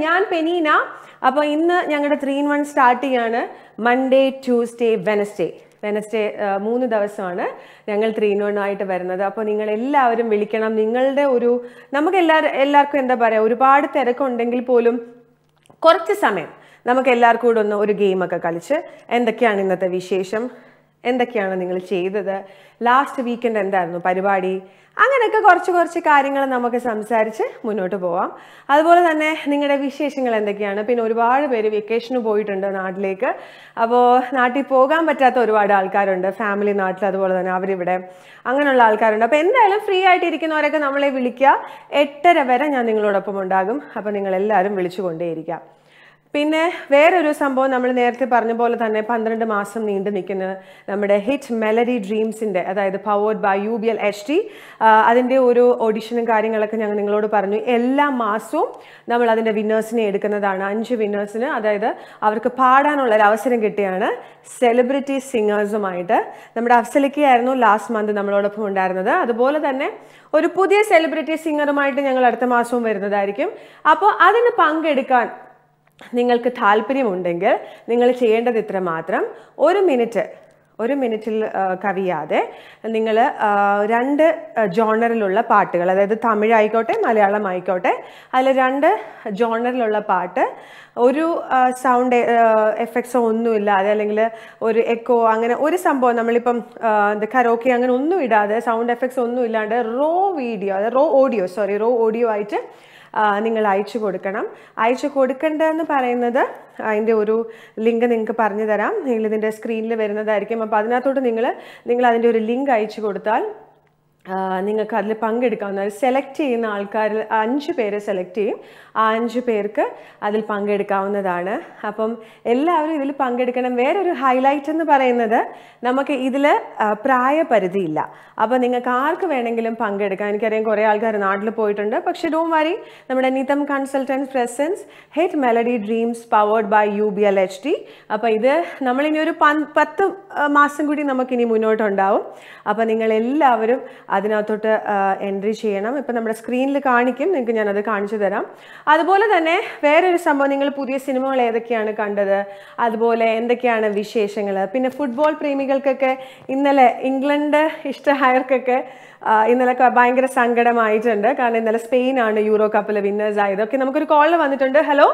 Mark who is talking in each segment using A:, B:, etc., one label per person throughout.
A: ഞാൻ പെനീന അപ്പോൾ ഇന്ന് ഞങ്ങളുടെ ത്രീ ഇൻ വൺ സ്റ്റാർട്ട് ചെയ്യാണ് മൺഡേ ട്യൂസ്ഡേ വെനസ്ഡേ വെനസ്ഡേ മൂന്ന് ദിവസമാണ് ഞങ്ങൾ ത്രീ ഇൻ വൺ ആയിട്ട് വരുന്നത് അപ്പോൾ നിങ്ങൾ എല്ലാവരും വിളിക്കണം നിങ്ങളുടെ ഒരു നമുക്ക് എല്ലാവരും എല്ലാവർക്കും എന്താ പറയുക ഒരുപാട് തിരക്കുണ്ടെങ്കിൽ പോലും കുറച്ച് സമയം നമുക്ക് എല്ലാവർക്കും കൂടെ ഒന്ന് ഒരു ഗെയിമൊക്കെ കളിച്ച് എന്തൊക്കെയാണ് ഇന്നത്തെ വിശേഷം എന്തൊക്കെയാണ് നിങ്ങൾ ചെയ്തത് ലാസ്റ്റ് വീക്കെൻഡ് എന്തായിരുന്നു പരിപാടി അങ്ങനെയൊക്കെ കുറച്ച് കുറച്ച് കാര്യങ്ങൾ നമുക്ക് സംസാരിച്ച് മുന്നോട്ട് പോവാം അതുപോലെ തന്നെ നിങ്ങളുടെ വിശേഷങ്ങൾ എന്തൊക്കെയാണ് പിന്നെ ഒരുപാട് പേര് വെക്കേഷന് പോയിട്ടുണ്ട് നാട്ടിലേക്ക് അപ്പോൾ നാട്ടിൽ പോകാൻ പറ്റാത്ത ഒരുപാട് ആൾക്കാരുണ്ട് ഫാമിലി നാട്ടിൽ അതുപോലെ തന്നെ അവരിവിടെ അങ്ങനെയുള്ള ആൾക്കാരുണ്ട് അപ്പോൾ എന്തായാലും ഫ്രീ ആയിട്ട് ഇരിക്കുന്നവരൊക്കെ നമ്മളെ വിളിക്കുക എട്ടര വരെ ഞാൻ നിങ്ങളോടൊപ്പം ഉണ്ടാകും അപ്പോൾ നിങ്ങൾ എല്ലാവരും വിളിച്ചുകൊണ്ടേയിരിക്കാം പിന്നെ വേറൊരു സംഭവം നമ്മൾ നേരത്തെ പറഞ്ഞ പോലെ തന്നെ പന്ത്രണ്ട് മാസം നീണ്ടു നിൽക്കുന്ന നമ്മുടെ ഹിറ്റ് മെലഡി ഡ്രീംസിൻ്റെ അതായത് powered by U B L H T അതിൻ്റെ ഒരു ഓഡിഷനും കാര്യങ്ങളൊക്കെ ഞങ്ങൾ നിങ്ങളോട് പറഞ്ഞു എല്ലാ മാസവും നമ്മൾ അതിൻ്റെ വിന്നേഴ്സിനെ എടുക്കുന്നതാണ് അഞ്ച് വിന്നേഴ്സിന് അതായത് അവർക്ക് പാടാനുള്ള ഒരു അവസരം കിട്ടിയാണ് സെലിബ്രിറ്റി സിംഗേഴ്സുമായിട്ട് നമ്മുടെ അഫ്സലിക്കയായിരുന്നു ലാസ്റ്റ് മന്ത് നമ്മളോടൊപ്പം ഉണ്ടായിരുന്നത് അതുപോലെ തന്നെ ഒരു പുതിയ സെലിബ്രിറ്റി സിംഗറുമായിട്ട് ഞങ്ങൾ അടുത്ത മാസവും വരുന്നതായിരിക്കും അപ്പോൾ അതിന് പങ്കെടുക്കാൻ നിങ്ങൾക്ക് താല്പര്യമുണ്ടെങ്കിൽ നിങ്ങൾ ചെയ്യേണ്ടത് ഇത്ര മാത്രം ഒരു മിനിറ്റ് ഒരു മിനിറ്റിൽ ആ, കവിയാതെ നിങ്ങൾ രണ്ട് ജോണറിലുള്ള പാട്ടുകൾ അതായത് തമിഴ് ആയിക്കോട്ടെ മലയാളം ആയിക്കോട്ടെ അതിൽ രണ്ട് ജോണറിലുള്ള പാട്ട് ഒരു സൗണ്ട് എഫക്ട്സോ ഒന്നുമില്ലാതെ അല്ലെങ്കിൽ ഒരു എക്കോ അങ്ങനെ ഒരു സംഭവം നമ്മളിപ്പം ആ, എന്താ കരോക്കെ അങ്ങനെ ഒന്നും ഇടാതെ സൗണ്ട് എഫക്ട്സ് ഒന്നും ഇല്ലാണ്ട് റോ വീഡിയോ അതായത് raw audio sorry raw audio ആയിട്ട് ആ, നിങ്ങൾ അയച്ചു കൊടുക്കണം അയച്ചു കൊടുക്കേണ്ടതെന്ന് പറയുന്നത് അതിൻ്റെ ഒരു ലിങ്ക് നിങ്ങൾക്ക് പറഞ്ഞു തരാം നിങ്ങൾ ഇതിൻ്റെ സ്ക്രീനിൽ വരുന്നതായിരിക്കും അപ്പോൾ അതിനകത്തോട്ട് നിങ്ങൾ നിങ്ങൾ അതിൻ്റെ ഒരു ലിങ്ക് അയച്ചു കൊടുത്താൽ ആ, നിങ്ങൾക്ക് അതിൽ പങ്കെടുക്കാവുന്ന സെലക്ട് ചെയ്യുന്ന ആൾക്കാരിൽ അഞ്ച് പേരെ സെലക്ട് ചെയ്യും ആ അഞ്ച് പേർക്ക് അതിൽ പങ്കെടുക്കാവുന്നതാണ് അപ്പം എല്ലാവരും ഇതിൽ പങ്കെടുക്കണം വേറൊരു ഹൈലൈറ്റ് എന്ന് പറയുന്നത് നമുക്ക് ഇതിൽ പ്രായപരിധിയില്ല അപ്പോൾ നിങ്ങൾക്ക് ആർക്ക് വേണമെങ്കിലും പങ്കെടുക്കാം എനിക്കറിയാം കുറേ ആൾക്കാർ നാട്ടിൽ പോയിട്ടുണ്ട് പക്ഷേ ഡോം വരി നമ്മുടെ Nitham consultants presents hit melody dreams powered by U B L H T അപ്പോൾ ഇത് നമ്മളിനി ഒരു പൻ- പത്ത് ആ, മാസം കൂടി നമുക്കിനി മുന്നോട്ടുണ്ടാവും അപ്പോൾ നിങ്ങൾ എല്ലാവരും അതിനകത്തോട്ട് എൻട്രി ചെയ്യണം ഇപ്പം നമ്മുടെ സ്ക്രീനിൽ കാണിക്കും നിങ്ങൾക്ക് ഞാനത് കാണിച്ചു തരാം അതുപോലെ തന്നെ വേറൊരു സംഭവം നിങ്ങൾ പുതിയ സിനിമകൾ ഏതൊക്കെയാണ് കണ്ടത് അതുപോലെ എന്തൊക്കെയാണ് വിശേഷങ്ങൾ പിന്നെ ഫുട്ബോൾ പ്രേമികൾക്കൊക്കെ ഇന്നലെ ഇംഗ്ലണ്ട് ഇഷ്ടമായവർക്കൊക്കെ ആ, ഇന്നലെ ക- ഭയങ്കര സങ്കടമായിട്ടുണ്ട് കാരണം ഇന്നലെ സ്പെയിനാണ് യൂറോ കപ്പിലെ വിന്നേഴ്സ് ആയത് ഓക്കെ നമുക്കൊരു കോളിൽ വന്നിട്ടുണ്ട് hello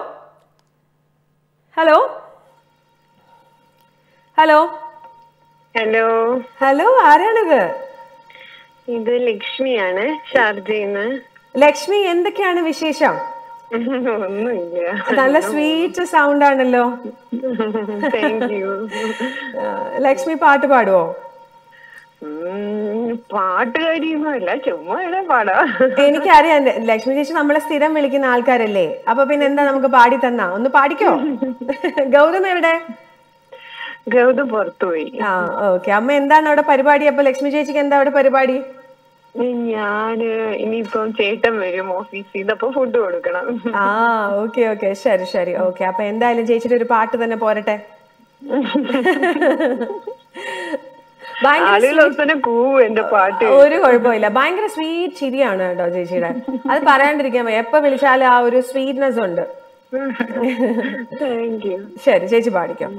A: hello hello
B: hello
A: hello ആരാണിത്
B: ഇത് ലക്ഷ്മിയാണ് ഷാർജയിന്ന്
A: ലക്ഷ്മി എന്തൊക്കെയാണ് വിശേഷം
B: ഒന്നുമില്ല
A: നല്ല സ്വീറ്റ് സൗണ്ട് ആണല്ലോ
B: താങ്ക് യു
A: ആ, ലക്ഷ്മി പാട്ട് പാടുവോ
B: പാട്ടുകാരിയൊന്നുമല്ല ചുമ്മാ ഇടാൻ പാടാ
A: എനിക്കറിയാം ല- ലക്ഷ്മി ചേച്ചി നമ്മളെ സ്ഥിരം വിളിക്കുന്ന ആൾക്കാരല്ലേ അപ്പൊ പിന്നെ എന്താ നമുക്ക് പാടി തന്നാ ഒന്ന് പാടിക്കോ ഗൗതം എവിടെ
B: ഗൗതം പുറത്തുപോയി
A: ആ ഓക്കെ അമ്മ എന്താണ് അവിടെ പരിപാടി അപ്പൊ ലക്ഷ്മി ചേച്ചിക്ക് എന്താ അവിടെ പരിപാടി
B: ഞാന് ഇനിയിപ്പം ചേട്ടൻ വരും ഓഫീസിൽ നിന്ന് അപ്പൊ ഫുഡ് കൊടുക്കണം
A: ആ ഓക്കെ ഓക്കെ ശരി ശരി ഓക്കെ അപ്പൊ എന്തായാലും ചേച്ചിയുടെ ഒരു പാട്ട് തന്നെ പോരട്ടെ ഭയങ്കര
B: ആളുകൾ അവസാനം കൂവും എന്റെ പാട്ട്
A: ഒരു കുഴപ്പമില്ല ഭയങ്കര സ്വീറ്റ് ചിരിയാണ് കേട്ടോ ചേച്ചിയുടെ അത് പറയാണ്ടിരിക്കാൻ വയ്യ എപ്പോ വിളിച്ചാലും ആ ഒരു സ്വീറ്റ്നെസ് ഉണ്ട്
B: താങ്ക് യു
A: ശരി ചേച്ചി പാടിക്കോ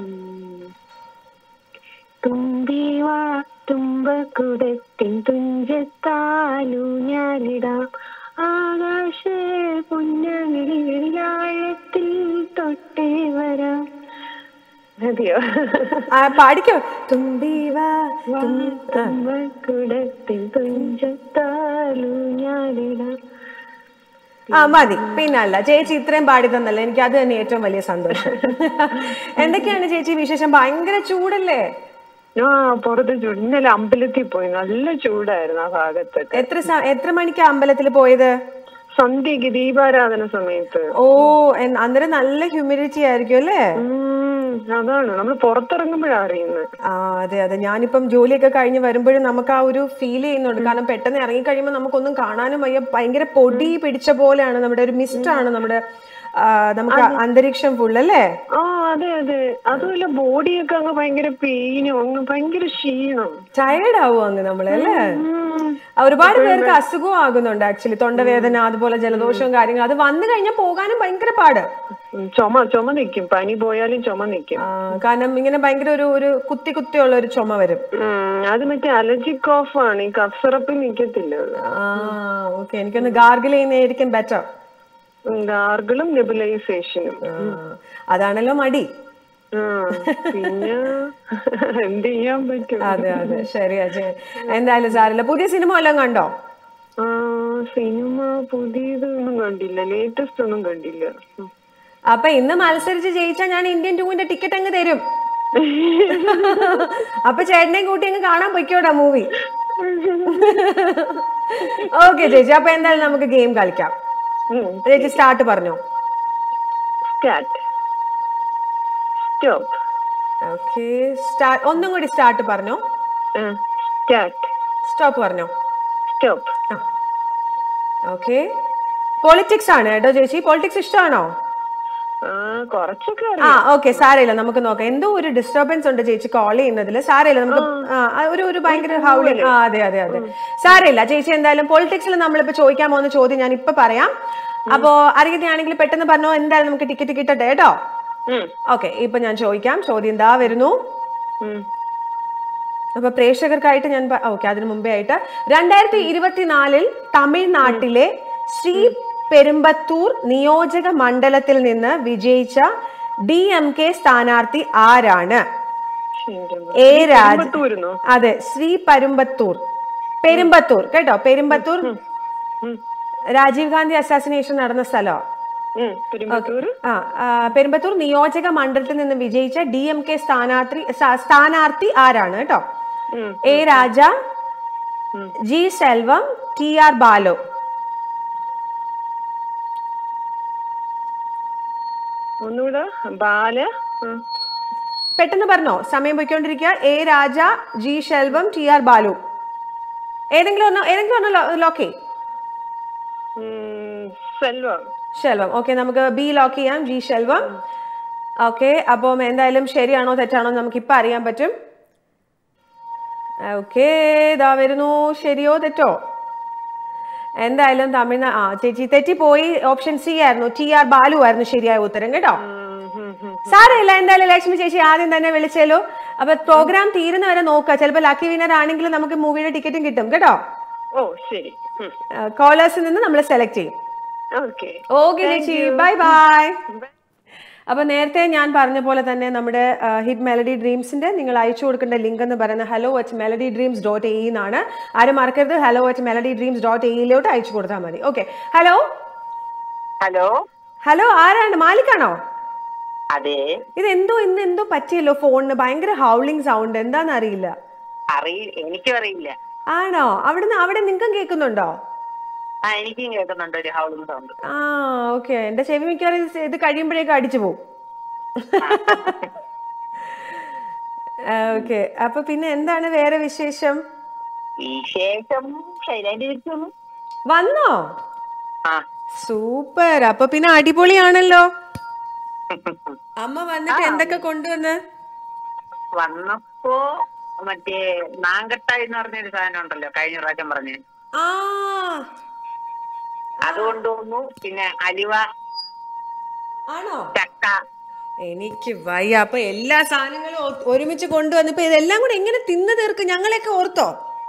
B: തുമ്പിവാ തുമ്പക്കുടത്തിൻ തുഞ്ചത്താലു ഞാനിടാം ആകാശ പുന്നമിഴിയാഴത്തിൽ തൊട്ടേ വരാം മതിയോ
A: ആ പാടിക്കോ തുമ്പീവാ തും- ആ.
B: തുമ്പക്കുടത്തിൻ തുഞ്ചത്താലു ഞാനിടാം
A: ആ മതി പിന്നല്ല ചേച്ചി ഇത്രയും പാടി തന്നല്ലേ എനിക്ക് അത് തന്നെ ഏറ്റവും വലിയ സന്തോഷം എന്തൊക്കെയാണ് ചേച്ചി വിശേഷം ഭയങ്കര ചൂടല്ലേ
B: ആ പുറത്ത് ചൂട് ഇന്നലെ അമ്പലത്തിൽ പോയി നല്ല ചൂടായിരുന്നു ആ ഭാഗത്തൊക്കെ
A: എത്ര സ- എത്ര മണിക്കാ അമ്പലത്തിൽ പോയത്
B: സന്ധ്യക്ക് ദീപാരാധന സമയത്ത്
A: ഓ എൻ- അന്നേരം നല്ല ഹ്യൂമിഡിറ്റി ആയിരിക്കും അല്ലേ
B: ഉം, അതാണ് നമ്മൾ പുറത്തിറങ്ങുമ്പോഴാ അറിയുന്നത്
A: ആ അതെ അതെ ഞാനിപ്പം ജോലിയൊക്കെ കഴിഞ്ഞ് വരുമ്പോഴും നമുക്ക് ആ ഒരു ഫീൽ ചെയ്യുന്നുണ്ട് കാരണം പെട്ടെന്ന് ഇറങ്ങി കഴിയുമ്പോൾ നമുക്കൊന്നും കാണാനും വയ്യ ഭയങ്കര പൊടി പിടിച്ച പോലെയാണ് നമ്മുടെ ഒരു മിസ്റ്റാണ് നമ്മുടെ ആ, നമുക്ക് അന്തരീക്ഷം ഫുൾ അല്ലേ
B: ആ അതെ അതെ അതുമല്ല ബോഡിയൊക്കെ അങ്ങ് ഭയങ്കര പെയിനും അങ്ങ് ഭയങ്കര ക്ഷീണം
A: ടയേർഡ് ആവും അങ്ങ് നമ്മള് അല്ലേ
B: ഉം.
A: ആ, ഒരുപാട് പേർക്ക് അസുഖവും ആകുന്നുണ്ട് ആക്ച്വലി തൊണ്ടവേദന അതുപോലെ ജലദോഷവും കാര്യങ്ങളും അത് വന്നു കഴിഞ്ഞാൽ പോകാനും ഭയങ്കര പാട്
B: ഉം, ചുമ ചുമ നിക്കും പനി പോയാലും ചുമ നിക്കും
A: ആ, കാരണം ഇങ്ങനെ ഭയങ്കര ഒരു ഒരു കുത്തി കുത്തിയുള്ള ഒരു ചുമ വരും
B: ഉം, അത് മറ്റേ അലർജിക് കോഫ് ആണ് ഈ കഫ് സിറപ്പ് നിക്കത്തില്ല
A: ആ ഓക്കെ എനിക്കൊന്ന് ഗാർഗിൾ ചെയ്യുന്നതായിരിക്കും ബെറ്റർ
B: ഗാർഗിളും നെബുലൈസേഷനും
A: അതാണല്ലോ മടി
B: പിന്നെ എന്ത് ചെയ്യാൻ പറ്റും
A: അതെ അതെ ശരിയാ ശരി എന്തായാലും സാറില്ല പുതിയ സിനിമ വല്ലതും കണ്ടോ
B: ആ സിനിമ പുതിയതൊന്നും കണ്ടില്ല ലേറ്റസ്റ്റ് ഒന്നും കണ്ടില്ല ഉം.
A: അപ്പൊ ഇന്ന് മത്സരിച്ച് ജയിച്ചാൽ ഞാൻ ഇന്ത്യൻ ടൂവിന്റെ ടിക്കറ്റ് അങ്ങ് തരും അപ്പൊ ചേട്ടനെയും കൂട്ടി അങ്ങ് കാണാൻ പൊയ്ക്കോടാ മൂവി ഓക്കെ ചേച്ചി അപ്പൊ എന്തായാലും നമുക്ക് ഗെയിം കളിക്കാം
B: ഉം.
A: ചേച്ചി സ്റ്റാർട്ട് പറഞ്ഞോ
B: സ്റ്റാർട്ട് സ്റ്റോപ്പ്
A: ഓക്കെ സ്റ്റാർട്ട് ഒന്നും കൂടി സ്റ്റാർട്ട് പറഞ്ഞോ
B: സ്റ്റാർട്ട്
A: സ്റ്റോപ്പ് പറഞ്ഞോ
B: സ്റ്റോപ്പ്
A: ഓക്കെ പൊളിറ്റിക്സ് ആണ് കേട്ടോ ചേച്ചി പൊളിറ്റിക്സ് ഇഷ്ടമാണോ
B: ആ കൊറച്ചൊക്കെ
A: ആ
B: അറിയാം
A: ഓക്കെ സാരമില്ല നമുക്ക് നോക്കാം എന്തോ ഒരു ഡിസ്റ്റർബൻസ് ഉണ്ട് ചേച്ചി കോൾ ചെയ്യുന്നതിൽ സാരമില്ല നമുക്ക് ആ, ആ, ഒരു ഒരു ഭയങ്കര ഹൗളിങ് ആ അതെ അതെ അതെ സാരമില്ല ചേച്ചി എന്തായാലും പൊളിറ്റിക്സിൽ നമ്മളിപ്പോ ചോദിക്കാൻ പോകുന്ന ചോദ്യം ഞാൻ ഇപ്പൊ പറയാം അപ്പോ അറിയുകയാണെങ്കിൽ പെട്ടെന്ന് പറഞ്ഞോ എന്തായാലും നമുക്ക് ടിക്കറ്റ് കിട്ടട്ടെ കേട്ടോ
B: ഉം.
A: ഓക്കെ ഇപ്പൊ ഞാൻ ചോദിക്കാം ചോദ്യം എന്താ വരുന്നു
B: ഉം.
A: അപ്പൊ പ്രേക്ഷകർക്കായിട്ട് ഞാൻ ഓക്കെ അതിനു മുമ്പേ ആയിട്ട് രണ്ടായിരത്തി ഇരുപത്തിനാലിൽ തമിഴ്നാട്ടിലെ ശ്രീ പെരുമ്പത്തൂർ നിയോജക മണ്ഡലത്തിൽ നിന്ന് വിജയിച്ച ഡി എം കെ സ്ഥാനാർത്ഥി ആരാണ്
B: ശരി.
A: എ രാജ
B: പെരുമ്പത്തൂരിന്നോ?
A: അതെ ശ്രീ പരുമ്പത്തൂർ പെരുമ്പത്തൂർ കേട്ടോ പെരുമ്പത്തൂർ
B: ഉം.
A: രാജീവ് ഗാന്ധി അസാസിനേഷൻ നടന്ന സ്ഥലം
B: ഉം. പെരുമ്പത്തൂർ
A: ആ ആ, പെരുമ്പത്തൂർ നിയോജക മണ്ഡലത്തിൽ നിന്ന് വിജയിച്ച ഡി എം കെ സ്ഥാനാർത്ഥി സ- സ്ഥാനാർത്ഥി ആരാണ് കേട്ടോ
B: ഉം.
A: A Raja G Selvam T R Balu
B: ഒന്നുകൂടെ ബാല ഉം.
A: പെട്ടെന്ന് പറഞ്ഞോ സമയം പോയിക്കൊണ്ടിരിക്കുക A Raja G Selvam T R Balu ഏതെങ്കിലും ഒന്ന് ഏതെങ്കിലും ഒന്ന് ലോക്ക് ചെയ്യും
B: ഉം. സെൽവം
A: ശെൽവം ഓക്കെ നമുക്ക് ബി ലോക്ക് ചെയ്യാം ജി ശെൽവം ഓക്കെ അപ്പം എന്തായാലും ശരിയാണോ തെറ്റാണോ എന്ന് നമുക്ക് ഇപ്പം അറിയാൻ പറ്റും ഓക്കെ ഇതാ വരുന്നു ശരിയോ തെറ്റോ എന്തായാലും തമിഴ്നാട് ആ ചേച്ചി തെറ്റിപ്പോയി ഓപ്ഷൻ സി ആയിരുന്നു ടി ആർ ബാലു ആയിരുന്നു ശരിയായ ഉത്തരം കേട്ടോ
B: ഉം. ഉം. ഉം.
A: സാരമില്ല എന്തായാലും ലക്ഷ്മി ചേച്ചി ആദ്യം തന്നെ വിളിച്ചല്ലോ അപ്പൊ പ്രോഗ്രാം തീരുന്ന വരെ നോക്കുക ചിലപ്പോൾ ലക്കി വിന്നർ ആണെങ്കിൽ നമുക്ക് മൂവിയുടെ ടിക്കറ്റും കിട്ടും കേട്ടോ
B: ഓ ശരി ഉം.
A: കോളേഴ്സിൽ നിന്ന് നമ്മൾ സെലക്ട് ചെയ്യും
B: ഓക്കെ
A: ഓക്കെ ചേച്ചി ബൈ ബൈ അപ്പൊ നേരത്തെ ഞാൻ പറഞ്ഞ പോലെ തന്നെ നമ്മുടെ ഹിറ്റ് മെലഡി ഡ്രീംസിന്റെ നിങ്ങൾ അയച്ചു കൊടുക്കേണ്ട ലിങ്ക് എന്ന് പറയുന്നത് hello at melody dreams dot A എന്നാണ് ആരും മറക്കരുത് hello at melody dreams dot എയിലോട്ട് അയച്ചു കൊടുത്താൽ മതി ഓക്കെ ഹലോ
C: ഹലോ
A: ഹലോ ആരാണ് മാലിക്കാണോ
C: അതെ
A: ഇത് എന്തോ ഇന്ന് എന്തോ പറ്റിയല്ലോ ഫോണിന് ഭയങ്കര ഹൗളിംഗ് സൗണ്ട് എന്താണെന്ന് അറിയില്ല
C: അറിയ എനിക്കും അറിയില്ല
A: ആണോ അവിടുന്ന് അവിടെ നിങ്ങൾക്കും കേൾക്കുന്നുണ്ടോ
C: ആ എനിക്കും കേൾക്കുന്നുണ്ട് ഒരു ഹൗളിംഗ് സൗണ്ട്
A: ആ ഓക്കെ എന്റെ ചെവി മിക്കവാറും ഇത് ഇത് കഴിയുമ്പോഴേക്കും അടിച്ചു പോകും ഓക്കെ അപ്പൊ പിന്നെ എന്താണ് വേറെ വിശേഷം
C: വിശേഷം ശൈലായിട്ട് ഇരിക്കുന്നു
A: വന്നോ
C: ആ
A: സൂപ്പർ അപ്പൊ പിന്നെ അടിപൊളിയാണല്ലോ അമ്മ വന്നിട്ട് എന്തൊക്കെ കൊണ്ടുവന്ന്
C: വന്നപ്പോ മറ്റേ നാങ്കട്ടായി എന്ന് പറഞ്ഞൊരു സാധനം ഉണ്ടല്ലോ കഴിഞ്ഞ പ്രാവശ്യം പറഞ്ഞ്
A: ആ
C: അത് കൊണ്ടുവന്നു പിന്നെ അലുവ
A: ആണോ
C: ചക്ക
A: എനിക്ക് വയ്യ അപ്പൊ എല്ലാ സാധനങ്ങളും ഒ- ഒരുമിച്ച് കൊണ്ടുവന്ന് ഇപ്പൊ ഇതെല്ലാം കൂടെ എങ്ങനെ തിന്നു തീർക്കും ഞങ്ങളെയൊക്കെ ഓർത്തോ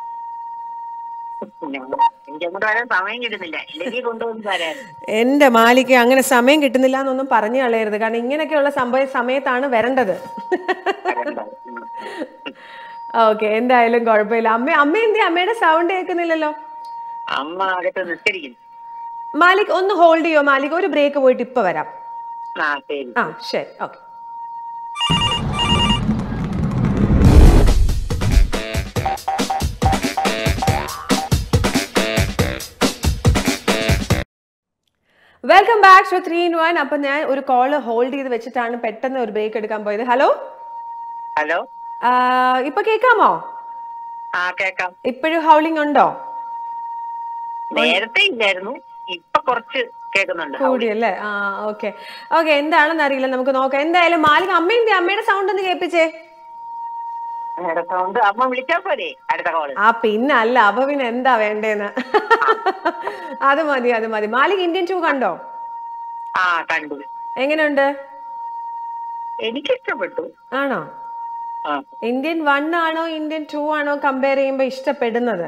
C: എനിക്ക് അങ്ങോട്ട് വരാൻ സമയം കിട്ടുന്നില്ല ഇല്ലെങ്കിൽ കൊണ്ടുവന്ന് തരാൻ
A: എന്റെ മാലിക്ക് അങ്ങനെ സമയം കിട്ടുന്നില്ല എന്നൊന്നും പറഞ്ഞു കളയരുത് കാരണം ഇങ്ങനെയൊക്കെയുള്ള സംഭവ സമയത്താണ് വരേണ്ടത് ഓക്കെ എന്തായാലും കുഴപ്പമില്ല അമ്മ അമ്മ എന്തി അമ്മയുടെ സൗണ്ട് കേൾക്കുന്നില്ലല്ലോ
C: അമ്മ അകത്ത് നിസ്കരിക്കുന്നു
A: മാലിക് ഒന്ന് ഹോൾഡ് ചെയ്യോ മാലിക് ഒരു ബ്രേക്ക് പോയിട്ട് ഇപ്പൊ വരാം
C: ആ ശരി
A: ആ ശരി okay welcome back to three in one അപ്പൊ ഞാൻ ഒരു കോള് ഹോൾഡ് ചെയ്ത് വെച്ചിട്ടാണ് പെട്ടെന്ന് ഒരു ബ്രേക്ക് എടുക്കാൻ പോയത് ഹലോ
C: ഹലോ
A: ഇപ്പൊ കേൾക്കാമോ
C: ആ കേക്കാം
A: ഇപ്പോഴും ഹൗളിംഗ് ഉണ്ടോ
C: നേരത്തെ ഇല്ലായിരുന്നു ഇപ്പൊ കുറച്ച് കേൾക്കുന്നുണ്ട്
A: കൂടിയല്ലേ ആ ഓക്കെ ഓക്കെ എന്താണെന്ന് അറിയില്ല നമുക്ക് നോക്കാം എന്തായാലും മാലിക അമ്മയുടെ അമ്മയുടെ സൗണ്ട് ഒന്ന് കേൾപ്പിച്ചേ
C: സൗണ്ട് അമ്മ വിളിച്ചാ പോരെ അടുത്ത കോള്
A: ആ പിന്നെ അല്ല അപ്പൊ പിന്നെ എന്താ വേണ്ടേന്ന് അത് മതി അത് മതി മാലിക് ഇന്ത്യൻ ടൂ കണ്ടോ
C: ആ കണ്ടു
A: എങ്ങനെയുണ്ട്
C: എനിക്ക് ഇഷ്ടപ്പെട്ടു
A: ആണോ
C: ആ
A: ഇന്ത്യൻ വൺ ആണോ ഇന്ത്യൻ ടൂ ആണോ കമ്പയർ ചെയ്യുമ്പോ ഇഷ്ടപ്പെടുന്നത്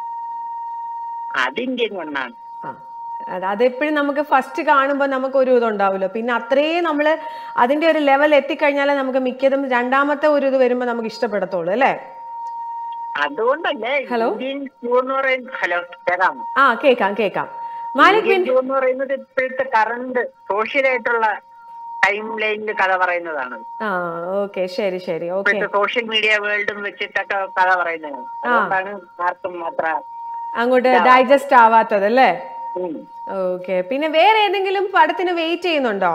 C: അത് ഇന്ത്യൻ വണ്ണാണ്
A: ആ അത് അതെപ്പോഴും നമുക്ക് ഫസ്റ്റ് കാണുമ്പോൾ നമുക്ക് ഒരു ഇതുണ്ടാവുമല്ലോ പിന്നെ അത്രയും നമ്മൾ അതിന്റെ ഒരു ലെവൽ എത്തിക്കഴിഞ്ഞാലേ നമുക്ക് മിക്കതും രണ്ടാമത്തെ ഒരു ഇത് വരുമ്പോൾ നമുക്ക് ഇഷ്ടപ്പെടത്തുള്ളൂ അല്ലേ
C: അതുകൊണ്ടല്ലേ
A: ഹലോ?
C: ഇന്ത്യൻ ടൂ എന്ന് പറയുന്നത് ഹലോ കേൾക്കാം
A: ആ കേക്കാം കേക്കാം മാലിക്
C: ഇന്ത്യൻ
A: പിന്നെ
C: ടൂ എന്ന് പറയുന്നത് ഇപ്പോഴത്തെ കറണ്ട് സോഷ്യലായിട്ടുള്ള ടൈം ലൈനിൽ കഥ പറയുന്നതാണ്
A: ആ ഓക്കെ ശരി ശരി ഓക്കെ
C: ഇപ്പോഴത്തെ സോഷ്യൽ മീഡിയ വേൾഡും വെച്ചിട്ടൊക്കെ കഥ പറയുന്നതാണ് അതുകൊണ്ടാണ് ആർക്കും അത്ര
A: അങ്ങോട്ട് ഡൈജസ്റ്റ് ആവാത്തത് അല്ലേ
C: ഉം.
A: ഓക്കെ പിന്നെ വേറെ ഏതെങ്കിലും പടത്തിന് വെയിറ്റ് ചെയ്യുന്നുണ്ടോ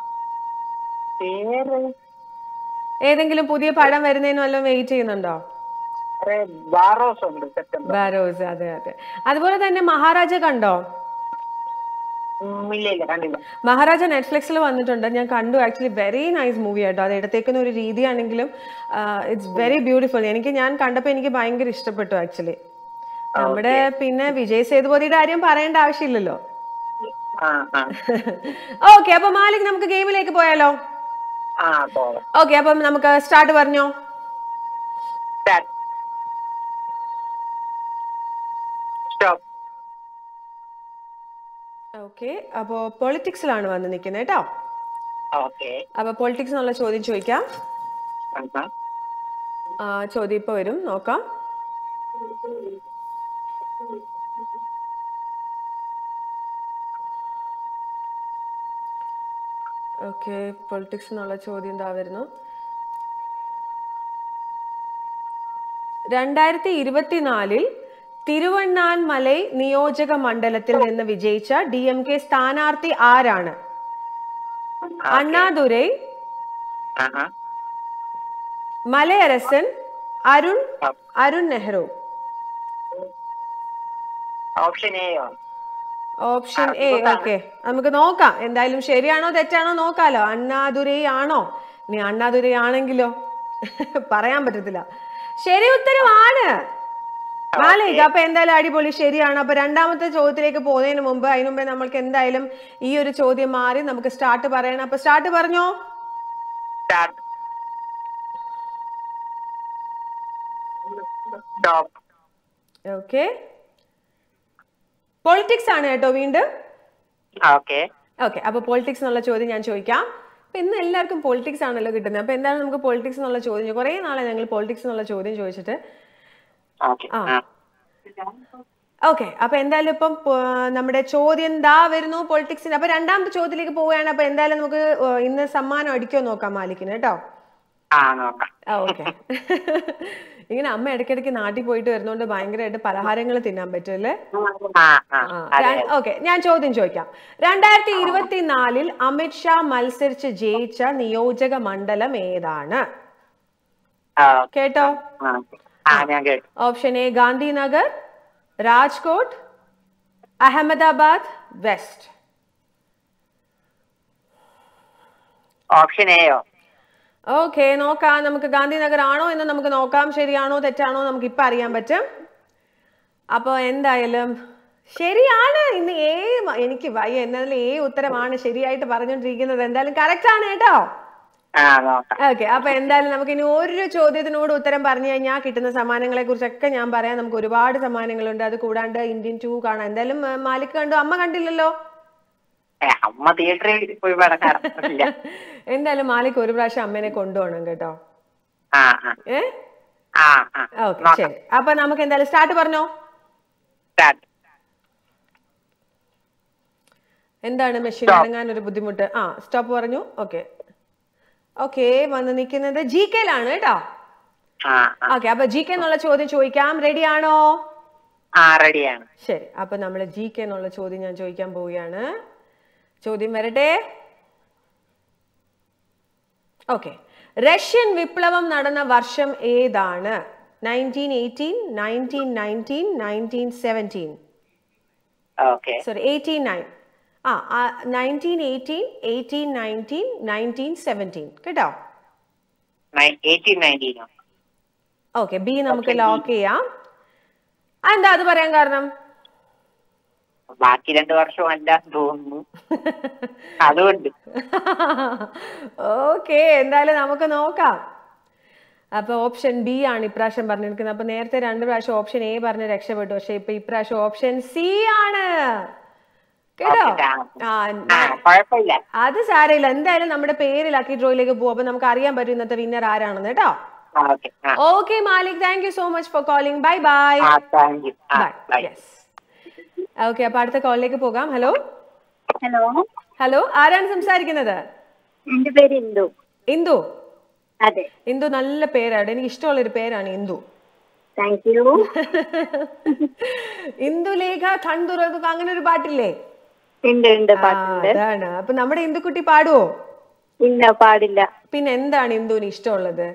C: വേറെ
A: ഏതെങ്കിലും പുതിയ പടം വരുന്നതിന് വല്ലതും വെയിറ്റ് ചെയ്യുന്നുണ്ടോ
C: വേറെ ബാറോസ് ഉണ്ട് സെപ്റ്റംബർ
A: ബാരോസ് അതെ അതെ അതുപോലെ തന്നെ മഹാരാജ കണ്ടോ
C: ഉം, ഇല്ല ഇല്ല കണ്ടില്ല
A: മഹാരാജ നെറ്റ്ഫ്ലിക്സിൽ വന്നിട്ടുണ്ട് ഞാൻ കണ്ടു ആക്ച്വലി വെരി നൈസ് മൂവി ആട്ടോ അത് എടുത്തേക്കുന്ന ഒരു രീതിയാണെങ്കിലും ഇറ്റ്സ് വെരി ബ്യൂട്ടിഫുൾ എനിക്ക് ഞാൻ കണ്ടപ്പോൾ എനിക്ക് ഭയങ്കര ഇഷ്ടപ്പെട്ടു ആക്ച്വലി നമ്മുടെ പിന്നെ വിജയ് സേതുപതിയുടെ കാര്യം പറയേണ്ട ആവശ്യമില്ലല്ലോ
C: ആ ആ
A: ഓക്കെ അപ്പൊ മാലിക് നമുക്ക് ഗെയിമിലേക്ക് പോയാലോ
C: ആ പോകാം
A: ഓക്കെ അപ്പം നമുക്ക് സ്റ്റാർട്ട് പറഞ്ഞോ
C: സ്റ്റോപ്പ്
A: ഓക്കെ അപ്പോൾ പൊളിറ്റിക്സിലാണ് വന്ന് നിൽക്കുന്നത് കേട്ടോ
C: ഓക്കെ
A: അപ്പൊ പൊളിറ്റിക്സ് എന്നുള്ള ചോദ്യം ചോദിക്കാം ആ, ചോദ്യം ഇപ്പോൾ വരും നോക്കാം ഓക്കെ പൊളിറ്റിക്സ് എന്നുള്ള ചോദ്യം എന്താ വരുന്നു രണ്ടായിരത്തി ഇരുപത്തിനാലിൽ തിരുവണ്ണാൻമലൈ നിയോജക മണ്ഡലത്തിൽ നിന്ന് വിജയിച്ച ഡി എം കെ സ്ഥാനാർത്ഥി ആരാണ് അണ്ണാദുരൈ
C: ആഹാ
A: മലയരസൻ അരുൺ അരുൺ നെഹ്റു
C: ഓപ്ഷൻ എയോ
A: ഓപ്ഷൻ എ ഓക്കെ നമുക്ക് നോക്കാം എന്തായാലും ശരിയാണോ തെറ്റാണോ നോക്കാലോ അണ്ണാദുരൈ ആണോ ഇനി അണ്ണാദുരൈ ആണെങ്കിലോ പറയാൻ പറ്റത്തില്ല ശരി ഉത്തരവാണ് മാലിക് അപ്പൊ എന്തായാലും അടിപൊളി ശരിയാണ് അപ്പൊ രണ്ടാമത്തെ ചോദ്യത്തിലേക്ക് പോകുന്നതിന് മുമ്പ് അതിനു മുമ്പേ നമ്മൾക്ക് എന്തായാലും ഈ ഒരു ചോദ്യം മാറി നമുക്ക് സ്റ്റാർട്ട് പറയണം അപ്പൊ സ്റ്റാർട്ട് പറഞ്ഞോ
C: സ്റ്റാർട്ട് സ്റ്റോപ്പ്
A: ഓക്കെ പൊളിറ്റിക്സ് ആണ് കേട്ടോ വീണ്ടും
C: ഓക്കെ
A: ഓക്കെ അപ്പൊ പൊളിറ്റിക്സ് എന്നുള്ള ചോദ്യം ഞാൻ ചോദിക്കാം അപ്പൊ ഇന്ന് എല്ലാവർക്കും പൊളിറ്റിക്സ് ആണല്ലോ കിട്ടുന്നത് അപ്പൊ എന്താണ് നമുക്ക് പൊളിറ്റിക്സ് എന്നുള്ള ചോദ്യം കുറെ നാളെ ഞങ്ങൾ പൊളിറ്റിക്സ് എന്നുള്ള ചോദ്യം ചോദിച്ചിട്ട്
C: ഓക്കെ
A: ആ. ഓക്കെ അപ്പൊ എന്തായാലും ഇപ്പം പോ- നമ്മുടെ ചോദ്യം ദാ വരുന്നു പൊളിറ്റിക്സിന് അപ്പൊ രണ്ടാമത്തെ ചോദ്യത്തിലേക്ക് പോവുകയാണ് അപ്പൊ എന്തായാലും നമുക്ക് ഏർ, ഇന്ന് സമ്മാനം അടിക്കോ നോക്കാം മാലിക്കിന് കേട്ടോ
C: ആ നോക്കാം
A: ഓക്കെ ഇങ്ങനെ അമ്മ ഇടയ്ക്കിടയ്ക്ക് നാട്ടിൽ പോയിട്ട് വരുന്നോണ്ട് ഭയങ്കരമായിട്ട് പലഹാരങ്ങൾ തിന്നാൻ പറ്റുമല്ലേ
C: ആ ആ അതെ
A: ഓക്കെ ഞാൻ ചോദ്യം ചോദിക്കാം രണ്ടായിരത്തി ഇരുപത്തിനാലിൽ അമിത്ഷാ മത്സരിച്ച് ജയിച്ച നിയോജക മണ്ഡലം ഏതാണ്
C: ആ
A: കേട്ടോ
C: ആ. ആ ഞാൻ കേട്ടു
A: option A Gandhinagar Rajkot Ahmedabad west
C: option എയോ
A: ഓക്കെ നോക്കാം നമുക്ക് ഗാന്ധിനഗർ ആണോ എന്ന് നമുക്ക് നോക്കാം ശരിയാണോ തെറ്റാണോ നമുക്ക് ഇപ്പൊ അറിയാൻ പറ്റും അപ്പൊ എന്തായാലും ശരിയാണ് ഇന്ന് ഏ മ- എനിക്ക് വയ്യ എന്നതിൽ ഏ ഉത്തരമാണ് ശരിയായിട്ട് പറഞ്ഞുകൊണ്ടിരിക്കുന്നത് എന്തായാലും കറക്റ്റ് ആണ് കേട്ടോ
C: ആ നോക്കാം
A: ഓക്കെ അപ്പൊ എന്തായാലും നമുക്ക് ഇനി ഒരു ചോദ്യത്തിനോട് ഉത്തരം പറഞ്ഞു കഴിഞ്ഞാൽ കിട്ടുന്ന സമ്മാനങ്ങളെ കുറിച്ചൊക്കെ ഞാൻ പറയാം നമുക്ക് ഒരുപാട് സമ്മാനങ്ങളുണ്ട് അത് കൂടാണ്ട് ഇന്ത്യൻ ടൂ കാണാം എന്തായാലും ഏർ, മാലിക് കണ്ടു അമ്മ കണ്ടില്ലല്ലോ
C: ഏ, അമ്മ തിയേറ്ററിൽ പോയി പടക്കാറില്ല
A: എന്തായാലും മാലിക് ഒരു പ്രാവശ്യം അമ്മേനെ കൊണ്ടുപോകണം കേട്ടോ
C: ആ ആ
A: ഏ
C: ആ ആ
A: ഓക്കെ
C: നോക്കാം
A: ശരി അപ്പൊ നമുക്ക് എന്തായാലും സ്റ്റാർട്ട് പറഞ്ഞോ
C: സ്റ്റാർട്ട്
A: എന്താണ് മെഷീൻ
C: Stop.
A: ഇറങ്ങാൻ ഒരു ബുദ്ധിമുട്ട് ആ സ്റ്റോപ്പ് പറഞ്ഞു ഓക്കെ ഓക്കെ വന്ന് നിൽക്കുന്നത് ജി കെയിലാണ് കേട്ടോ
C: ആ ആ.
A: ഓക്കെ അപ്പൊ ജി കെ എന്നുള്ള ചോദ്യം ചോദിക്കാം റെഡി ആണോ
C: ആ റെഡിയാണ്
A: ശരി അപ്പൊ നമ്മൾ ജി കെ എന്നുള്ള ചോദ്യം ഞാൻ ചോദിക്കാൻ പോവുകയാണ് ചോദ്യം വരട്ടെ ഓക്കെ റഷ്യൻ വിപ്ലവം നടന്ന വർഷം ഏതാണ് nineteen eighteen nineteen nineteen nineteen seventeen
C: okay
A: sorry eighteen nine ആ nineteen eighteen eighteen nineteen nineteen seventeen കേട്ടോ
C: എയ്റ്റീൻ നയൻറ്റീനോ
A: ഓക്കെ ബി നമുക്ക് ലോക്ക് ചെയ്യാം ആ, എന്താ അത് പറയാൻ കാരണം
C: ബാക്കി രണ്ട് വർഷം അല്ല തോന്നുന്നു അതുകൊണ്ട്
A: ഓക്കെ എന്തായാലും നമുക്ക് നോക്കാം അപ്പൊ ഓപ്ഷൻ ബി ആണ് ഇപ്രാവശ്യം പറഞ്ഞിരിക്കുന്നത് അപ്പൊ നേരത്തെ രണ്ട് പ്രാവശ്യം ഓപ്ഷൻ എ പറഞ്ഞ് രക്ഷപ്പെട്ടു പക്ഷെ ഇപ്പൊ ഇപ്രാവശ്യം ഓപ്ഷൻ സി ആണ് കേട്ടോ
C: Okay,
A: ആ
C: ആ കുഴപ്പമില്ല
A: അത് സാരമില്ല എന്തായാലും നമ്മുടെ പേര് ലക്കി ഡ്രോയിലേക്ക് പോകും അപ്പൊ നമുക്ക് അറിയാൻ പറ്റും ഇന്നത്തെ വിന്നർ ആരാണെന്ന് കേട്ടോ
C: ആ ഓക്കെ ആ
A: okay Malik thank you so much for calling bye bye
C: ആ താങ്ക് യു ആ
A: ബൈ
C: ബൈ
A: യെസ് ഓക്കെ അപ്പൊ അടുത്ത കോളിലേക്ക് പോകാം ഹലോ
B: ഹലോ
A: ഹലോ ആരാണ് സംസാരിക്കുന്നത്
B: എന്റെ പേര് ഇന്ദു
A: ഇന്ദു
B: അതെ
A: ഇന്ദു നല്ല പേരാണ് എനിക്ക് ഇഷ്ടമുള്ള ഒരു പേരാണ് ഇന്ദു
B: താങ്ക് യു
A: ഇന്ദു ലേഖ കൺതുറക്കുക അങ്ങനെ ഒരു പാട്ടില്ലേ
B: ഉണ്ട് ഉണ്ട്
A: ആ,
B: പാട്ടുണ്ട്
A: അതാണ് അപ്പൊ നമ്മുടെ ഇന്ദുക്കുട്ടി പാടുവോ
B: ഇല്ല പാടില്ല
A: പിന്നെ എന്താണ് ഇന്ദുവിന് ഇഷ്ടമുള്ളത്